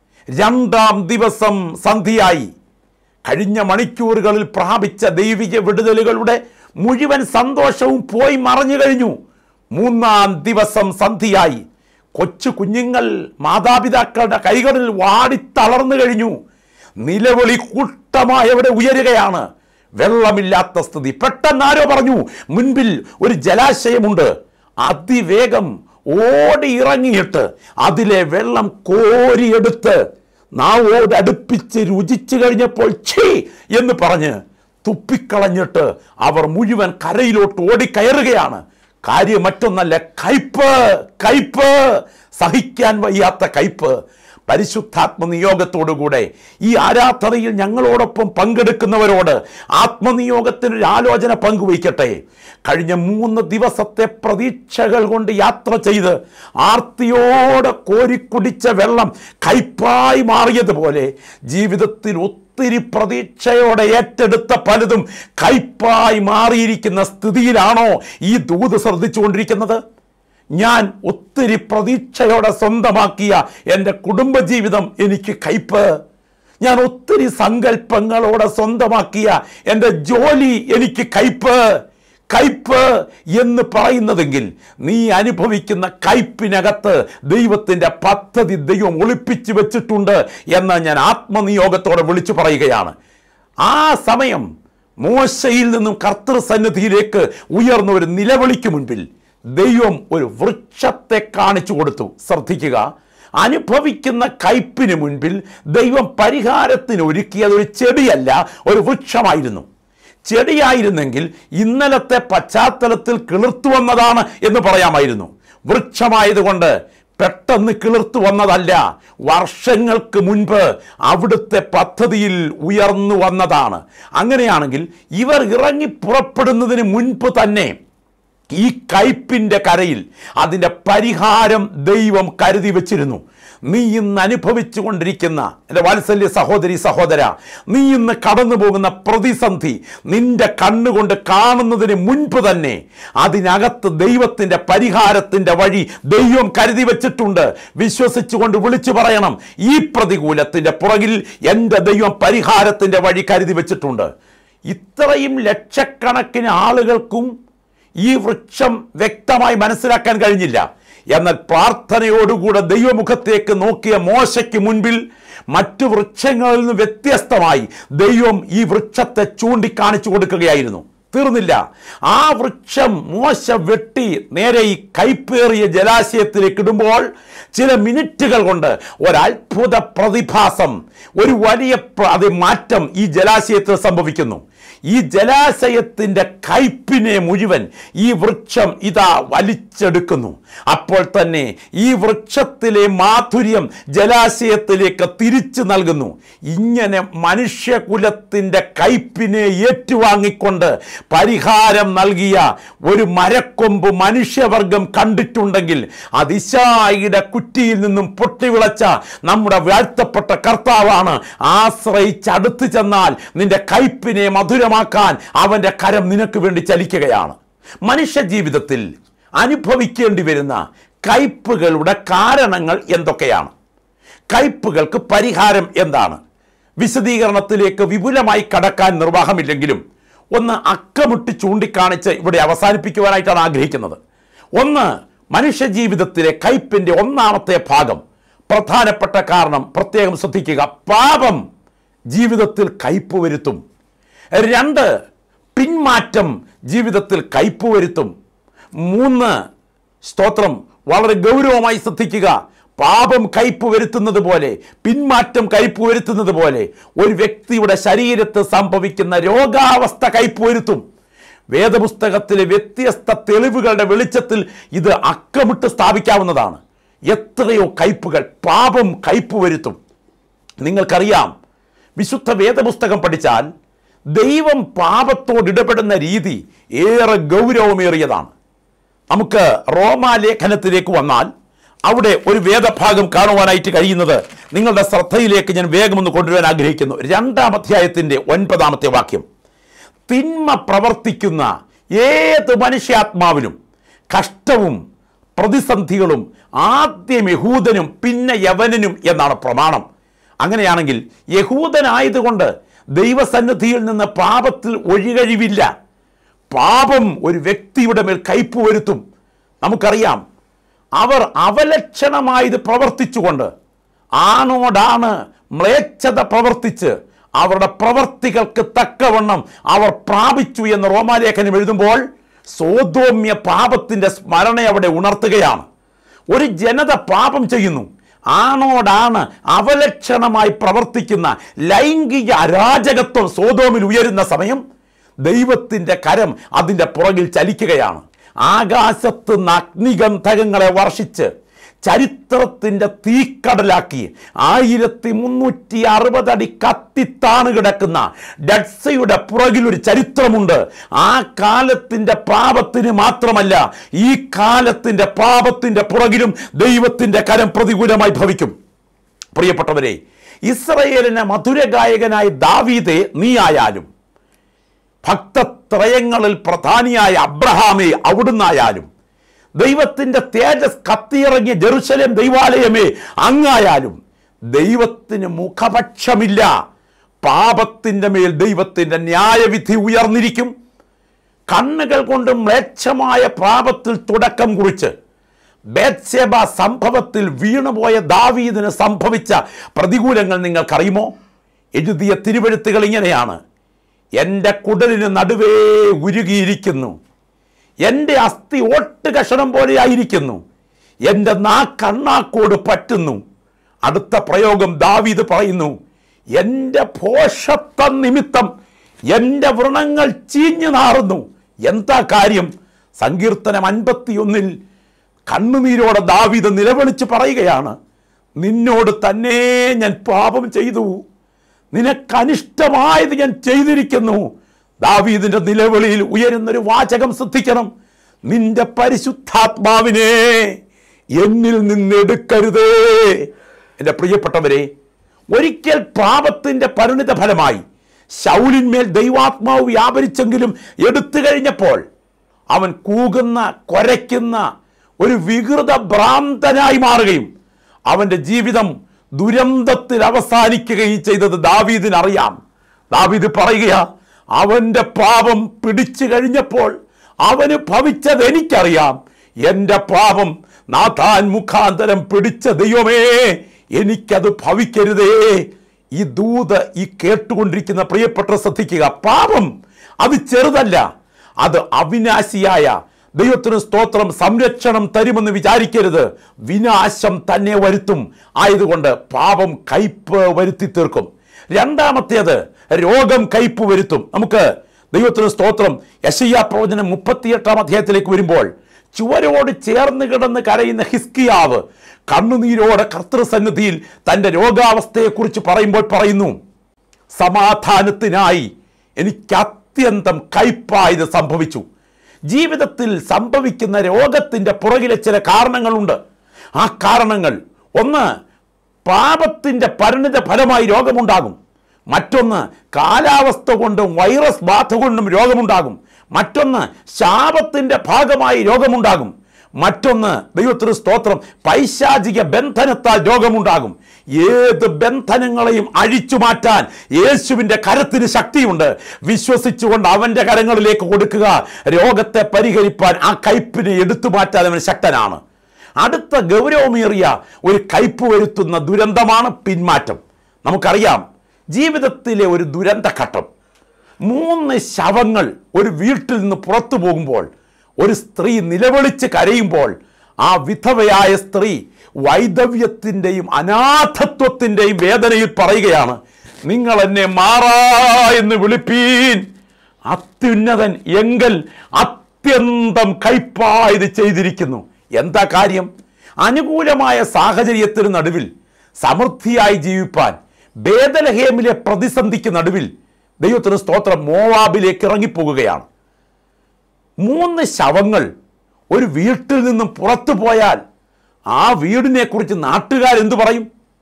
രണ്ടാം ദിവസം സന്ധിയായി കഴിഞ്ഞ മണിക്കൂറുകളിൽ പ്രാപിച്ച ദൈവിക വിടുതലുകളുടെ മുഴുവൻ സന്തോഷവും പോയി മറഞ്ഞു കഴിഞ്ഞു മൂന്നാം ദിവസം സന്ധിയായി കൊച്ചു കുഞ്ഞുങ്ങൾ മാതാപിതാക്കളുടെ കൈകളിൽ വാടിത്തളർന്നു കഴിഞ്ഞു നിലവിളി കൂട്ടമായി അവിടെ ഉയരുകയാണ് വെള്ളമില്ലാത്ത സ്ഥിതി പെട്ടെന്ന് ആരോ പറഞ്ഞു മുൻപിൽ ഒരു ജലാശയമുണ്ട് അതിവേഗം ഓടി ഇറങ്ങിയിട്ട് അതിലെ വെള്ളം കോരിയെടുത്ത് നാവോട് അടുപ്പിച്ച് രുചിച്ചു കഴിഞ്ഞപ്പോൾ ഛീ എന്ന് പറഞ്ഞ് തുപ്പിക്കളഞ്ഞിട്ട് അവർ മുഴുവൻ കരയിലോട്ട് ഓടിക്കയറുകയാണ് കാര്യം മറ്റൊന്നല്ല കയ്പ് കയ്പ് സഹിക്കാൻ വയ്യാത്ത കയ്പ് പരിശുദ്ധാത്മ നിയോഗത്തോടുകൂടെ ഈ ആരാധനയിൽ ഞങ്ങളോടൊപ്പം പങ്കെടുക്കുന്നവരോട് ആത്മനിയോഗത്തിനൊരു ആലോചന പങ്കുവയ്ക്കട്ടെ കഴിഞ്ഞ മൂന്ന് ദിവസത്തെ പ്രതീക്ഷകൾ കൊണ്ട് യാത്ര ചെയ്ത് ആർത്തിയോടെ കോരിക്കുടിച്ച വെള്ളം കയ്പായി മാറിയതുപോലെ ജീവിതത്തിൽ ഒത്തിരി പ്രതീക്ഷയോടെ ഏറ്റെടുത്ത പലതും കയ്പായി മാറിയിരിക്കുന്ന സ്ഥിതിയിലാണോ ഈ ദൂത് ശ്രദ്ധിച്ചുകൊണ്ടിരിക്കുന്നത് ഞാൻ ഒത്തിരി പ്രതീക്ഷയോടെ സ്വന്തമാക്കിയ എൻ്റെ കുടുംബജീവിതം എനിക്ക് കയ്പ് ഞാൻ ഒത്തിരി സങ്കല്പങ്ങളോടെ സ്വന്തമാക്കിയ എൻ്റെ ജോലി എനിക്ക് കയ്പ് കയ്പ് എന്ന് പറയുന്നതെങ്കിൽ നീ അനുഭവിക്കുന്ന കയ്പിനകത്ത് ദൈവത്തിൻ്റെ പദ്ധതി ദൈവം ഒളിപ്പിച്ചു വെച്ചിട്ടുണ്ട് എന്ന് ഞാൻ ആത്മനിയോഗത്തോടെ വിളിച്ചു പറയുകയാണ് ആ സമയം മോശയിൽ നിന്നും കർത്തൃസന്നിധിയിലേക്ക് ഉയർന്ന ഒരു നിലവിളിക്ക് മുൻപിൽ ദൈവം ഒരു വൃക്ഷത്തെ കാണിച്ചു കൊടുത്തു ശ്രദ്ധിക്കുക അനുഭവിക്കുന്ന കയ്പിന് മുൻപിൽ ദൈവം പരിഹാരത്തിന് ഒരുക്കിയത് ഒരു ചെടിയല്ല ഒരു വൃക്ഷമായിരുന്നു ചെടിയായിരുന്നെങ്കിൽ ഇന്നലത്തെ പശ്ചാത്തലത്തിൽ കിളിർത്തു വന്നതാണ് എന്ന് പറയാമായിരുന്നു വൃക്ഷമായതുകൊണ്ട് പെട്ടെന്ന് കിളിർത്തു വന്നതല്ല വർഷങ്ങൾക്ക് മുൻപ് അവിടുത്തെ പദ്ധതിയിൽ ഉയർന്നു വന്നതാണ് അങ്ങനെയാണെങ്കിൽ ഇവർ ഇറങ്ങി പുറപ്പെടുന്നതിന് മുൻപ് തന്നെ ഈ കയ്പിൻ്റെ കരയിൽ അതിൻ്റെ പരിഹാരം ദൈവം കരുതി വച്ചിരുന്നു നീ ഇന്ന് അനുഭവിച്ചു കൊണ്ടിരിക്കുന്ന എൻ്റെ വാത്സല്യ സഹോദരി സഹോദര നീ ഇന്ന് കടന്നു പോകുന്ന പ്രതിസന്ധി നിന്റെ കണ്ണുകൊണ്ട് കാണുന്നതിന് മുൻപ് തന്നെ അതിനകത്ത് ദൈവത്തിൻ്റെ പരിഹാരത്തിൻ്റെ വഴി ദൈവം കരുതി വച്ചിട്ടുണ്ട് വിശ്വസിച്ചുകൊണ്ട് വിളിച്ചു പറയണം ഈ പ്രതികൂലത്തിൻ്റെ പുറകിൽ എൻ്റെ ദൈവം പരിഹാരത്തിൻ്റെ വഴി കരുതി വച്ചിട്ടുണ്ട് ഇത്രയും ലക്ഷക്കണക്കിന് ആളുകൾക്കും ഈ വൃക്ഷം വ്യക്തമായി മനസ്സിലാക്കാൻ കഴിഞ്ഞില്ല എന്നാൽ പ്രാർത്ഥനയോടുകൂടെ ദൈവമുഖത്തേക്ക് നോക്കിയ മോശയ്ക്ക് മുൻപിൽ മറ്റു വൃക്ഷങ്ങളിൽ നിന്ന് വ്യത്യസ്തമായി ദൈവം ഈ വൃക്ഷത്തെ ചൂണ്ടിക്കാണിച്ചു കൊടുക്കുകയായിരുന്നു തീർന്നില്ല ആ വൃക്ഷം മോശ വെട്ടി നേരെ ഈ കൈപ്പേറിയ ജലാശയത്തിലേക്ക് ഇടുമ്പോൾ ചില മിനിറ്റുകൾ കൊണ്ട് ഒരത്ഭുത പ്രതിഭാസം ഒരു വലിയ പ്ര- അത് മാറ്റം ഈ ജലാശയത്തിൽ സംഭവിക്കുന്നു ഈ ജലാശയത്തിൻ്റെ കയ്പിനെ മുഴുവൻ ഈ വൃക്ഷം ഇതാ വലിച്ചെടുക്കുന്നു അപ്പോൾ തന്നെ ഈ വൃക്ഷത്തിലെ മാധുര്യം ജലാശയത്തിലേക്ക് തിരിച്ചു നൽകുന്നു ഇങ്ങനെ മനുഷ്യകുലത്തിൻ്റെ കയ്പിനെ ഏറ്റുവാങ്ങിക്കൊണ്ട് പരിഹാരം നൽകിയ ഒരു മരക്കൊമ്പ് മനുഷ്യവർഗം കണ്ടിട്ടുണ്ടെങ്കിൽ അതിശായിയുടെ കുറ്റിയിൽ നിന്നും പൊട്ടിവിളച്ച നമ്മുടെ വാഴ്ത്തപ്പെട്ട കർത്താവാണ് ആശ്രയിച്ചടുത്ത് ചെന്നാൽ നിന്റെ കയ്പിനെ മധുരമാക്കാൻ അവൻ്റെ കരം നിനക്ക് വേണ്ടി ചലിക്കുകയാണ് മനുഷ്യ ജീവിതത്തിൽ അനുഭവിക്കേണ്ടി വരുന്ന കയ്പുകളുടെ കാരണങ്ങൾ എന്തൊക്കെയാണ് കയ്പുകൾക്ക് പരിഹാരം എന്താണ് വിശദീകരണത്തിലേക്ക് വിപുലമായി കടക്കാൻ നിർവാഹമില്ലെങ്കിലും ഒന്ന് അക്കമിട്ട് ചൂണ്ടിക്കാണിച്ച് ഇവിടെ അവസാനിപ്പിക്കുവാനായിട്ടാണ് ആഗ്രഹിക്കുന്നത് ഒന്ന് മനുഷ്യ ജീവിതത്തിലെ കയ്പിൻ്റെ ഒന്നാമത്തെ ഭാഗം പ്രധാനപ്പെട്ട കാരണം പ്രത്യേകം ശ്രദ്ധിക്കുക പാപം ജീവിതത്തിൽ കയ്പ് വരുത്തും രണ്ട് പിന്മാറ്റം ജീവിതത്തിൽ കയ്പ് വരുത്തും മൂന്ന് സ്തോത്രം വളരെ ഗൗരവമായി ശ്രദ്ധിക്കുക പാപം കയ്പ് വരുത്തുന്നത് പോലെ പിന്മാറ്റം കയ്പ് വരുത്തുന്നത് പോലെ ഒരു വ്യക്തിയുടെ ശരീരത്ത് സംഭവിക്കുന്ന രോഗാവസ്ഥ കയ്പ് വരുത്തും വേദപുസ്തകത്തിലെ വ്യത്യസ്ത തെളിവുകളുടെ വെളിച്ചത്തിൽ ഇത് അക്കമിട്ട് സ്ഥാപിക്കാവുന്നതാണ് എത്രയോ കയ്പുകൾ പാപം കയ്പ് വരുത്തും നിങ്ങൾക്കറിയാം വിശുദ്ധ വേദപുസ്തകം പഠിച്ചാൽ ദൈവം പാപത്തോട് ഇടപെടുന്ന രീതി ഏറെ ഗൗരവമേറിയതാണ് നമുക്ക് റോമാലേഖനത്തിലേക്ക് വന്നാൽ അവിടെ ഒരു വേദഭാഗം കാണുവാനായിട്ട് കഴിയുന്നത് നിങ്ങളുടെ ശ്രദ്ധയിലേക്ക് ഞാൻ വേഗമൊന്ന് കൊണ്ടുവരാൻ ആഗ്രഹിക്കുന്നു രണ്ടാം അധ്യായത്തിൻ്റെ ഒൻപതാമത്തെ വാക്യം തിന്മ പ്രവർത്തിക്കുന്ന ഏത് മനുഷ്യാത്മാവിലും കഷ്ടവും പ്രതിസന്ധികളും ആദ്യം യഹൂദനും പിന്നെ യവനനും എന്നാണ് പ്രമാണം അങ്ങനെയാണെങ്കിൽ യഹൂദനായതുകൊണ്ട് ദൈവസന്നിധിയിൽ നിന്ന് പാപത്തിൽ ഒഴികഴിവില്ല പാപം ഒരു വ്യക്തിയുടെ മേൽ കയ്പ് വരുത്തും നമുക്കറിയാം അവർ അവലക്ഷണമായത് പ്രവർത്തിച്ചുകൊണ്ട് ആണോടാണ് മ്ലേച്ഛത പ്രവർത്തിച്ച് അവരുടെ പ്രവർത്തികൾക്ക് തക്കവണ്ണം അവർ പ്രാപിച്ചു എന്ന് റോമാലേഖനം എഴുതുമ്പോൾ സോതോമ്യ പാപത്തിൻ്റെ സ്മരണ അവിടെ ഉണർത്തുകയാണ് ഒരു ജനത പാപം ചെയ്യുന്നു ആണോടാണ് അവലക്ഷണമായി പ്രവർത്തിക്കുന്ന ലൈംഗിക അരാജകത്വം സോതോമിൽ ഉയരുന്ന സമയം ദൈവത്തിൻ്റെ കരം അതിൻ്റെ പുറകിൽ ചലിക്കുകയാണ് ആകാശത്ത് നിന്ന് അഗ്നിഗന്ധകങ്ങളെ വർഷിച്ച് ചരിത്രത്തിൻ്റെ തീക്കടലാക്കി ആയിരത്തി മുന്നൂറ്റി അറുപതടി കത്തിത്താണ് കിടക്കുന്ന ഡഡ്സയുടെ പുറകിൽ ഒരു ചരിത്രമുണ്ട് ആ കാലത്തിൻ്റെ പാപത്തിന് മാത്രമല്ല ഈ കാലത്തിൻ്റെ പാപത്തിൻ്റെ പുറകിലും ദൈവത്തിൻ്റെ കരം പ്രതികൂലമായി ഭവിക്കും പ്രിയപ്പെട്ടവരെ ഇസ്രയേലിന് മധുരഗായകനായ ദാവീദെ നീ ആയാലും ഭക്തത്രയങ്ങളിൽ പ്രധാനിയായ അബ്രഹാമേ അവിടുന്നായാലും ദൈവത്തിൻ്റെ തേജസ് കത്തിയിറങ്ങിയ ജെറുസലേം ദൈവാലയമേ അങ്ങായാലും ദൈവത്തിന് മുഖപക്ഷമില്ല പാപത്തിൻ്റെ മേൽ ദൈവത്തിൻ്റെ ന്യായവിധി ഉയർന്നിരിക്കും കണ്ണുകൾ കൊണ്ട് മ്ലേച്ഛമായ പാപത്തിൽ തുടക്കം കുറിച്ച് ബേത്സേബ സംഭവത്തിൽ വീണുപോയ ദാവീദിന് സംഭവിച്ച പ്രതികൂലങ്ങൾ നിങ്ങൾക്കറിയുമോ എഴുതിയ തിരുവഴുത്തുകൾ ഇങ്ങനെയാണ് എൻ്റെ കുടലിന് നടുവേ ഉരുകിയിരിക്കുന്നു എൻ്റെ അസ്ഥി ഓട്ട് കഷണം പോലെ ആയിരിക്കുന്നു എൻ്റെ നാക്കണ്ണാക്കോട് പറ്റുന്നു അടുത്ത പ്രയോഗം ദാവീദ് പറയുന്നു എൻ്റെ പോഷത്വ നിമിത്തം എൻ്റെ വ്രണങ്ങൾ ചീഞ്ഞു നാറുന്നു എന്താ കാര്യം സങ്കീർത്തനം അൻപത്തിയൊന്നിൽ കണ്ണുനീരോടെ ദാവീദ് നിലവിളിച്ച് പറയുകയാണ് നിന്നോട് തന്നെ ഞാൻ പാപം ചെയ്തു നിനക്കനിഷ്ടമായത് ഞാൻ ചെയ്തിരിക്കുന്നു ദാവീദിന്റെ നിലവിളിയിൽ ഉയരുന്നൊരു വാചകം ശ്രദ്ധിക്കണം നിന്റെ പരിശുദ്ധാത്മാവിനെ എന്നിൽ നിന്നെടുക്കരുതേ എൻ്റെ പ്രിയപ്പെട്ടവരെ ഒരിക്കൽ പാപത്തിന്റെ പരിണിത ഫലമായി ശൗലിന്മേൽ ദൈവാത്മാവ് വ്യാപരിച്ചെങ്കിലും എടുത്തു കഴിഞ്ഞപ്പോൾ അവൻ കൂകുന്ന കുരയ്ക്കുന്ന ഒരു വികൃത ഭ്രാന്തനായി മാറുകയും അവന്റെ ജീവിതം ദുരന്തത്തിൽ അവസാനിക്കുകയും ചെയ്തത് ദാവീദിന് അറിയാം ദാവീദ് പറയുകയാ അവന്റെ പാപം പിടിച്ചു കഴിഞ്ഞപ്പോൾ അവന് ഭവിച്ചത് എനിക്കറിയാം എൻ്റെ പാപം നാഥാൻ മുഖാന്തരം പിടിച്ച ദൈവമേ എനിക്കത് ഭവിക്കരുതേ ഈ ദൂത് ഈ കേട്ടുകൊണ്ടിരിക്കുന്ന പ്രിയപ്പെട്ട ശ്രദ്ധിക്കുക പാപം അത് ചെറുതല്ല അത് അവിനാശിയായ ദൈവത്തിന് സ്തോത്രം സംരക്ഷണം തരുമെന്ന് വിചാരിക്കരുത് വിനാശം തന്നെ വരുത്തും ആയതുകൊണ്ട് പാപം കയ്പ് വരുത്തി തീർക്കും രണ്ടാമത്തേത് രോഗം കയ്പ് വരുത്തും നമുക്ക് ദൈവത്തിന് സ്തോത്രം യശയ്യ പ്രവചനം മുപ്പത്തിയെട്ടാം അധ്യായത്തിലേക്ക് വരുമ്പോൾ ചുവരോട് ചേർന്ന് കിടന്ന് കരയുന്ന ഹിസ്കിയാവ് കണ്ണുനീരോടെ കർത്തൃസന്നിധിയിൽ തൻ്റെ രോഗാവസ്ഥയെക്കുറിച്ച് പറയുമ്പോൾ പറയുന്നു സമാധാനത്തിനായി എനിക്ക് അത്യന്തം കയ്പായത് സംഭവിച്ചു ജീവിതത്തിൽ സംഭവിക്കുന്ന രോഗത്തിൻ്റെ പുറകിലെ ചില കാരണങ്ങളുണ്ട് ആ കാരണങ്ങൾ ഒന്ന് പാപത്തിൻ്റെ പരിണിത ഫലമായി രോഗമുണ്ടാകും മറ്റൊന്ന് കാലാവസ്ഥ കൊണ്ടും വൈറസ് ബാധ കൊണ്ടും രോഗമുണ്ടാകും മറ്റൊന്ന് ശാപത്തിൻ്റെ ഭാഗമായി രോഗമുണ്ടാകും മറ്റൊന്ന് ദൈവത്തിന് സ്തോത്രം പൈശാചിക ബന്ധനത്താൽ രോഗമുണ്ടാകും ഏത് ബന്ധനങ്ങളെയും അഴിച്ചു മാറ്റാൻ യേശുവിൻ്റെ കരത്തിന് ശക്തിയുണ്ട് വിശ്വസിച്ചുകൊണ്ട് അവൻ്റെ കരങ്ങളിലേക്ക് കൊടുക്കുക രോഗത്തെ പരിഹരിപ്പാൻ ആ കയ്പിനെ എടുത്തു മാറ്റാൻ അവൻ ശക്തനാണ് അടുത്ത ഗൗരവമേറിയ ഒരു കയ്പ് വരുത്തുന്ന ദുരന്തമാണ് പിന്മാറ്റം നമുക്കറിയാം ജീവിതത്തിലെ ഒരു ദുരന്തഘട്ടം മൂന്ന് ശവങ്ങൾ ഒരു വീട്ടിൽ നിന്ന് പുറത്തു പോകുമ്പോൾ ഒരു സ്ത്രീ നിലവിളിച്ച് കരയുമ്പോൾ ആ വിധവയായ സ്ത്രീ വൈദവ്യത്തിൻ്റെയും അനാഥത്വത്തിൻ്റെയും വേദനയിൽ പറയുകയാണ് നിങ്ങൾ എന്നെ മാറാ എന്ന് വിളിപ്പീൻ അത്യുന്നതൻ എങ്കൽ അത്യന്തം കയ്പായത് ചെയ്തിരിക്കുന്നു എന്താ കാര്യം അനുകൂലമായ സാഹചര്യത്തിന് നടുവിൽ സമൃദ്ധിയായി ജീവിപ്പാൻ ബേദലഹേമിലെ പ്രതിസന്ധിക്ക് നടുവിൽ ദൈവത്തിന് സ്തോത്രം മോവാബിലേക്ക് ഇറങ്ങിപ്പോകുകയാണ് മൂന്ന് ശവങ്ങൾ ഒരു വീട്ടിൽ നിന്നും പുറത്തു പോയാൽ ആ വീടിനെ കുറിച്ച് നാട്ടുകാർ എന്തു പറയും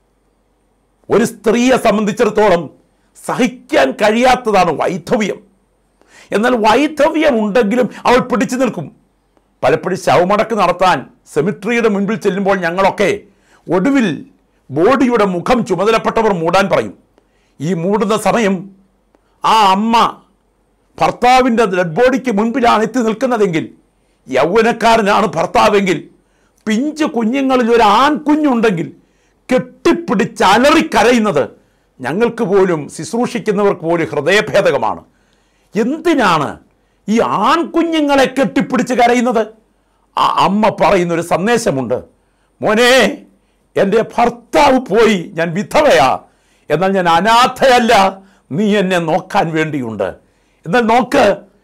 ഒരു സ്ത്രീയെ സംബന്ധിച്ചിടത്തോളം സഹിക്കാൻ കഴിയാത്തതാണ് വൈധവ്യം എന്നാൽ വൈധവ്യം ഉണ്ടെങ്കിലും അവൾ പിടിച്ചു നിൽക്കും പലപ്പോഴും ശവമടക്ക് നടത്താൻ സെമിട്രിയുടെ മുൻപിൽ ചെല്ലുമ്പോൾ ഞങ്ങളൊക്കെ ഒടുവിൽ ബോഡിയുടെ മുഖം ചുമതലപ്പെട്ടവർ മൂടാൻ പറയും ഈ മൂടുന്ന സമയം ആ അമ്മ ഭർത്താവിൻ്റെ ഡെഡ് ബോഡിക്ക് മുൻപിലാണ് എത്തി നിൽക്കുന്നതെങ്കിൽ യൗവനക്കാരനാണ് ഭർത്താവെങ്കിൽ പിഞ്ചു കുഞ്ഞുങ്ങളിൽ ഒരു ആൺകുഞ്ഞുണ്ടെങ്കിൽ കെട്ടിപ്പിടിച്ച് അലറിക്കരയുന്നത് ഞങ്ങൾക്ക് പോലും ശുശ്രൂഷിക്കുന്നവർക്ക് പോലും ഹൃദയഭേദകമാണ് എന്തിനാണ് ഈ ആൺകുഞ്ഞുങ്ങളെ കെട്ടിപ്പിടിച്ച് കരയുന്നത് ആ അമ്മ പറയുന്ന ഒരു സന്ദേശമുണ്ട് മോനെ എൻ്റെ ഭർത്താവ് പോയി ഞാൻ വിധവയാ എന്നാൽ ഞാൻ അനാഥയല്ല നീ എന്നെ നോക്കാൻ വേണ്ടിയുണ്ട് എന്നാൽ നോക്ക്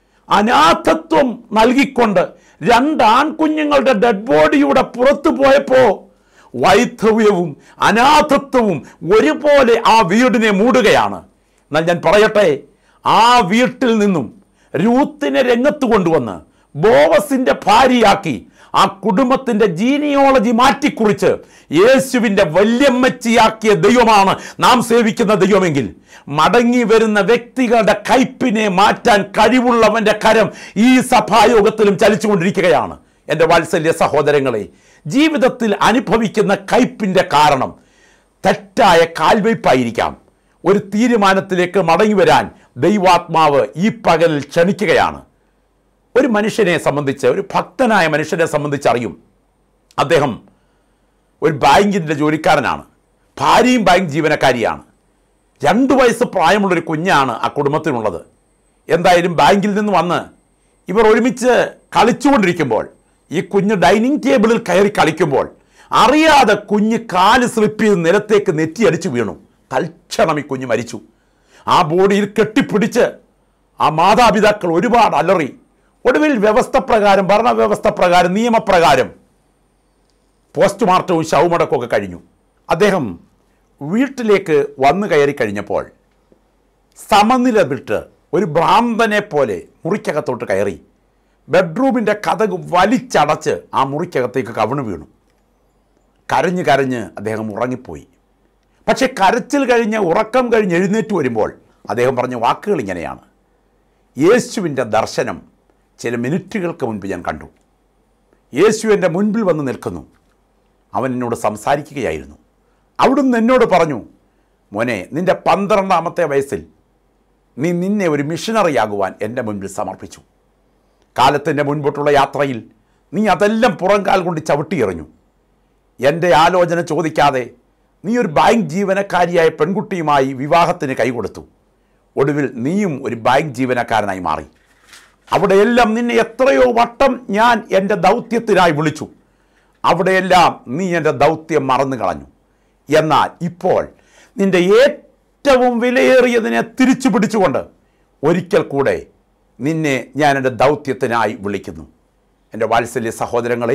അനാഥത്വം നൽകിക്കൊണ്ട് രണ്ട് ആൺകുഞ്ഞുങ്ങളുടെ ഡെഡ് ബോഡിയുടെ പുറത്തു പോയപ്പോ വൈധവ്യവും അനാഥത്വവും ഒരുപോലെ ആ വീടിനെ മൂടുകയാണ് എന്നാൽ ഞാൻ പറയട്ടെ ആ വീട്ടിൽ നിന്നും രൂത്തിനെ രംഗത്ത് കൊണ്ടുവന്ന് ബോവസിന്റെ ഭാര്യയാക്കി ആ കുടുംബത്തിന്റെ ജീനിയോളജി മാറ്റിക്കുറിച്ച് യേശുവിൻ്റെ വല്യമ്മച്ചിയാക്കിയ ദൈവമാണ് നാം സേവിക്കുന്ന ദൈവമെങ്കിൽ മടങ്ങി വരുന്ന വ്യക്തികളുടെ കയ്പിനെ മാറ്റാൻ കഴിവുള്ളവന്റെ കരം ഈ സഭായോഗത്തിലും ചലിച്ചുകൊണ്ടിരിക്കുകയാണ് എൻ്റെ വാത്സല്യ സഹോദരങ്ങളെ ജീവിതത്തിൽ അനുഭവിക്കുന്ന കയ്പിൻ്റെ കാരണം തെറ്റായ കാൽവയ്പായിരിക്കാം ഒരു തീരുമാനത്തിലേക്ക് മടങ്ങി വരാൻ ദൈവാത്മാവ് ഈ പകലിൽ ക്ഷണിക്കുകയാണ് ഒരു മനുഷ്യനെ സംബന്ധിച്ച് ഒരു ഭക്തനായ മനുഷ്യനെ സംബന്ധിച്ച് അറിയും അദ്ദേഹം ഒരു ബാങ്കിൻ്റെ ജോലിക്കാരനാണ് ഭാര്യയും ബാങ്ക് ജീവനക്കാരിയാണ് രണ്ട് വയസ്സ് പ്രായമുള്ളൊരു കുഞ്ഞാണ് ആ കുടുംബത്തിനുള്ളത് എന്തായാലും ബാങ്കിൽ നിന്ന് വന്ന് ഇവർ ഒരുമിച്ച് കളിച്ചുകൊണ്ടിരിക്കുമ്പോൾ ഈ കുഞ്ഞ് ഡൈനിങ് ടേബിളിൽ കയറി കളിക്കുമ്പോൾ അറിയാതെ കുഞ്ഞ് കാല് സ്ലിപ്പ് ചെയ്ത് നിലത്തേക്ക് നെറ്റിയടിച്ചു വീണു തൽക്ഷണം ഈ കുഞ്ഞ് മരിച്ചു ആ ബോഡിയിൽ കെട്ടിപ്പിടിച്ച് ആ മാതാപിതാക്കൾ ഒരുപാട് അലറി ഒടുവിൽ വ്യവസ്ഥ പ്രകാരം ഭരണവ്യവസ്ഥ പ്രകാരം നിയമപ്രകാരം പോസ്റ്റ്മോർട്ടവും ശവമടക്കമൊക്കെ കഴിഞ്ഞു അദ്ദേഹം വീട്ടിലേക്ക് വന്നു കയറി കഴിഞ്ഞപ്പോൾ സമനില വിട്ട് ഒരു ഭ്രാന്തനെ പോലെ മുറിക്കകത്തോട്ട് കയറി ബെഡ്റൂമിൻ്റെ കഥക് വലിച്ചടച്ച് ആ മുറിക്കകത്തേക്ക് കവിണ് വീണു കരഞ്ഞ് കരഞ്ഞ് അദ്ദേഹം ഉറങ്ങിപ്പോയി പക്ഷേ കരച്ചിൽ കഴിഞ്ഞ് ഉറക്കം കഴിഞ്ഞ് എഴുന്നേറ്റ് വരുമ്പോൾ അദ്ദേഹം പറഞ്ഞ വാക്കുകൾ ഇങ്ങനെയാണ് യേശുവിൻ്റെ ദർശനം ചില മിനിറ്റുകൾക്ക് മുൻപ് ഞാൻ കണ്ടു യേശു എൻ്റെ മുൻപിൽ വന്ന് നിൽക്കുന്നു അവൻ എന്നോട് സംസാരിക്കുകയായിരുന്നു അവിടുന്ന് എന്നോട് പറഞ്ഞു മോനെ നിൻ്റെ പന്ത്രണ്ടാമത്തെ വയസ്സിൽ നീ നിന്നെ ഒരു മിഷനറിയാകുവാൻ എൻ്റെ മുൻപിൽ സമർപ്പിച്ചു കാലത്തിൻ്റെ മുൻപോട്ടുള്ള യാത്രയിൽ നീ അതെല്ലാം പുറംകാൽ കൊണ്ട് ചവിട്ടിയെറിഞ്ഞു എൻ്റെ ആലോചന ചോദിക്കാതെ നീ ഒരു ബാങ്ക് ജീവനക്കാരിയായ പെൺകുട്ടിയുമായി വിവാഹത്തിന് കൈകൊടുത്തു ഒടുവിൽ നീയും ഒരു ബാങ്ക് ജീവനക്കാരനായി മാറി അവിടെയെല്ലാം നിന്നെ എത്രയോ വട്ടം ഞാൻ എൻ്റെ ദൗത്യത്തിനായി വിളിച്ചു അവിടെയെല്ലാം നീ എൻ്റെ ദൗത്യം മറന്നു കളഞ്ഞു എന്നാൽ ഇപ്പോൾ നിന്റെ ഏറ്റവും വിലയേറിയതിനെ തിരിച്ചു പിടിച്ചുകൊണ്ട് ഒരിക്കൽ കൂടെ നിന്നെ ഞാൻ എൻ്റെ ദൗത്യത്തിനായി വിളിക്കുന്നു എൻ്റെ വാത്സല്യ സഹോദരങ്ങളെ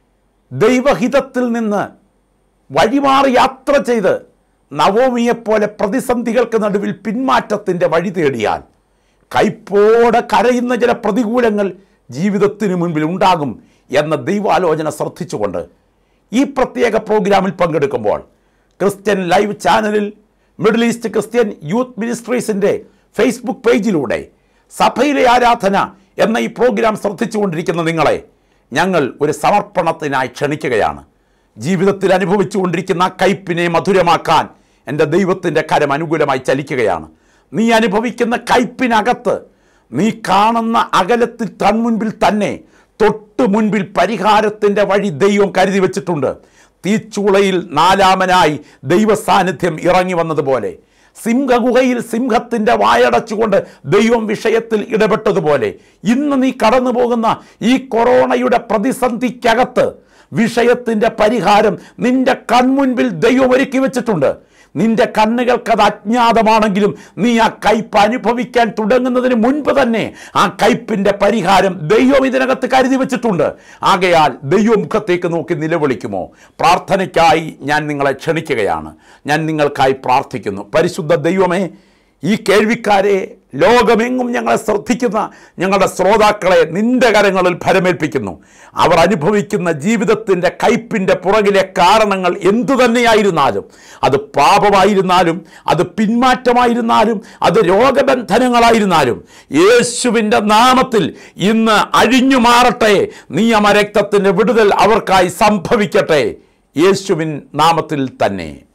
ദൈവഹിതത്തിൽ നിന്ന് വഴിമാറി യാത്ര ചെയ്ത് നവോമിയെപ്പോലെ പ്രതിസന്ധികൾക്ക് നടുവിൽ പിന്മാറ്റത്തിൻ്റെ വഴി തേടിയാൽ കൈപ്പോടെ കരയുന്ന ചില പ്രതികൂലങ്ങൾ ജീവിതത്തിന് മുൻപിൽ ഉണ്ടാകും എന്ന ദൈവാലോചന ശ്രദ്ധിച്ചുകൊണ്ട് ഈ പ്രത്യേക പ്രോഗ്രാമിൽ പങ്കെടുക്കുമ്പോൾ ക്രിസ്ത്യൻ ലൈവ് ചാനലിൽ മിഡിൽ ഈസ്റ്റ് ക്രിസ്ത്യൻ യൂത്ത് മിനിസ്ട്രീസിൻ്റെ ഫേസ്ബുക്ക് പേജിലൂടെ സഭയിലെ ആരാധന എന്ന ഈ പ്രോഗ്രാം ശ്രദ്ധിച്ചുകൊണ്ടിരിക്കുന്ന നിങ്ങളെ ഞങ്ങൾ ഒരു സമർപ്പണത്തിനായി ക്ഷണിക്കുകയാണ് ജീവിതത്തിൽ അനുഭവിച്ചുകൊണ്ടിരിക്കുന്ന ആ കയ്പിനെ മധുരമാക്കാൻ എൻ്റെ ദൈവത്തിൻ്റെ കരം അനുകൂലമായി ചലിക്കുകയാണ് നീ അനുഭവിക്കുന്ന കയ്പിനകത്ത് നീ കാണുന്ന അകലത്തിൽ കൺമുൻപിൽ തന്നെ തൊട്ട് മുൻപിൽ പരിഹാരത്തിൻ്റെ വഴി ദൈവം കരുതി വച്ചിട്ടുണ്ട് തീച്ചൂളയിൽ നാലാമനായി ദൈവ സാന്നിധ്യം ഇറങ്ങി വന്നതുപോലെ സിംഹഗുഹയിൽ സിംഹത്തിൻ്റെ വായടച്ചുകൊണ്ട് ദൈവം വിഷയത്തിൽ ഇടപെട്ടതുപോലെ ഇന്ന് നീ കടന്നു പോകുന്ന ഈ കൊറോണയുടെ പ്രതിസന്ധിക്കകത്ത് വിഷയത്തിൻ്റെ പരിഹാരം നിന്റെ കൺമുൻപിൽ ദൈവം ഒരുക്കി വെച്ചിട്ടുണ്ട് നിന്റെ കണ്ണുകൾക്കത് അജ്ഞാതമാണെങ്കിലും നീ ആ കയ്പ് അനുഭവിക്കാൻ തുടങ്ങുന്നതിന് മുൻപ് തന്നെ ആ കയ്പിൻ്റെ പരിഹാരം ദൈവം ഇതിനകത്ത് കരുതി വെച്ചിട്ടുണ്ട് ആകയാൽ ദൈവമുഖത്തേക്ക് നോക്കി നിലവിളിക്കുമോ പ്രാർത്ഥനയ്ക്കായി ഞാൻ നിങ്ങളെ ക്ഷണിക്കുകയാണ് ഞാൻ നിങ്ങൾക്കായി പ്രാർത്ഥിക്കുന്നു പരിശുദ്ധ ദൈവമേ ഈ കേൾവിക്കാരെ ലോകമെങ്ങും ഞങ്ങളെ ശ്രദ്ധിക്കുന്ന ഞങ്ങളുടെ ശ്രോതാക്കളെ നിന്റെ കരങ്ങളിൽ ഫലമേൽപ്പിക്കുന്നു അവർ അനുഭവിക്കുന്ന ജീവിതത്തിൻ്റെ കയ്പിൻ്റെ പുറകിലെ കാരണങ്ങൾ എന്തു തന്നെയായിരുന്നാലും അത് പാപമായിരുന്നാലും അത് പിന്മാറ്റമായിരുന്നാലും അത് രോഗബന്ധനങ്ങളായിരുന്നാലും യേശുവിൻ്റെ നാമത്തിൽ ഇന്ന് അഴിഞ്ഞു മാറട്ടെ നിയമരക്തത്തിൻ്റെ വിടുതൽ അവർക്കായി സംഭവിക്കട്ടെ യേശുവിൻ നാമത്തിൽ തന്നെ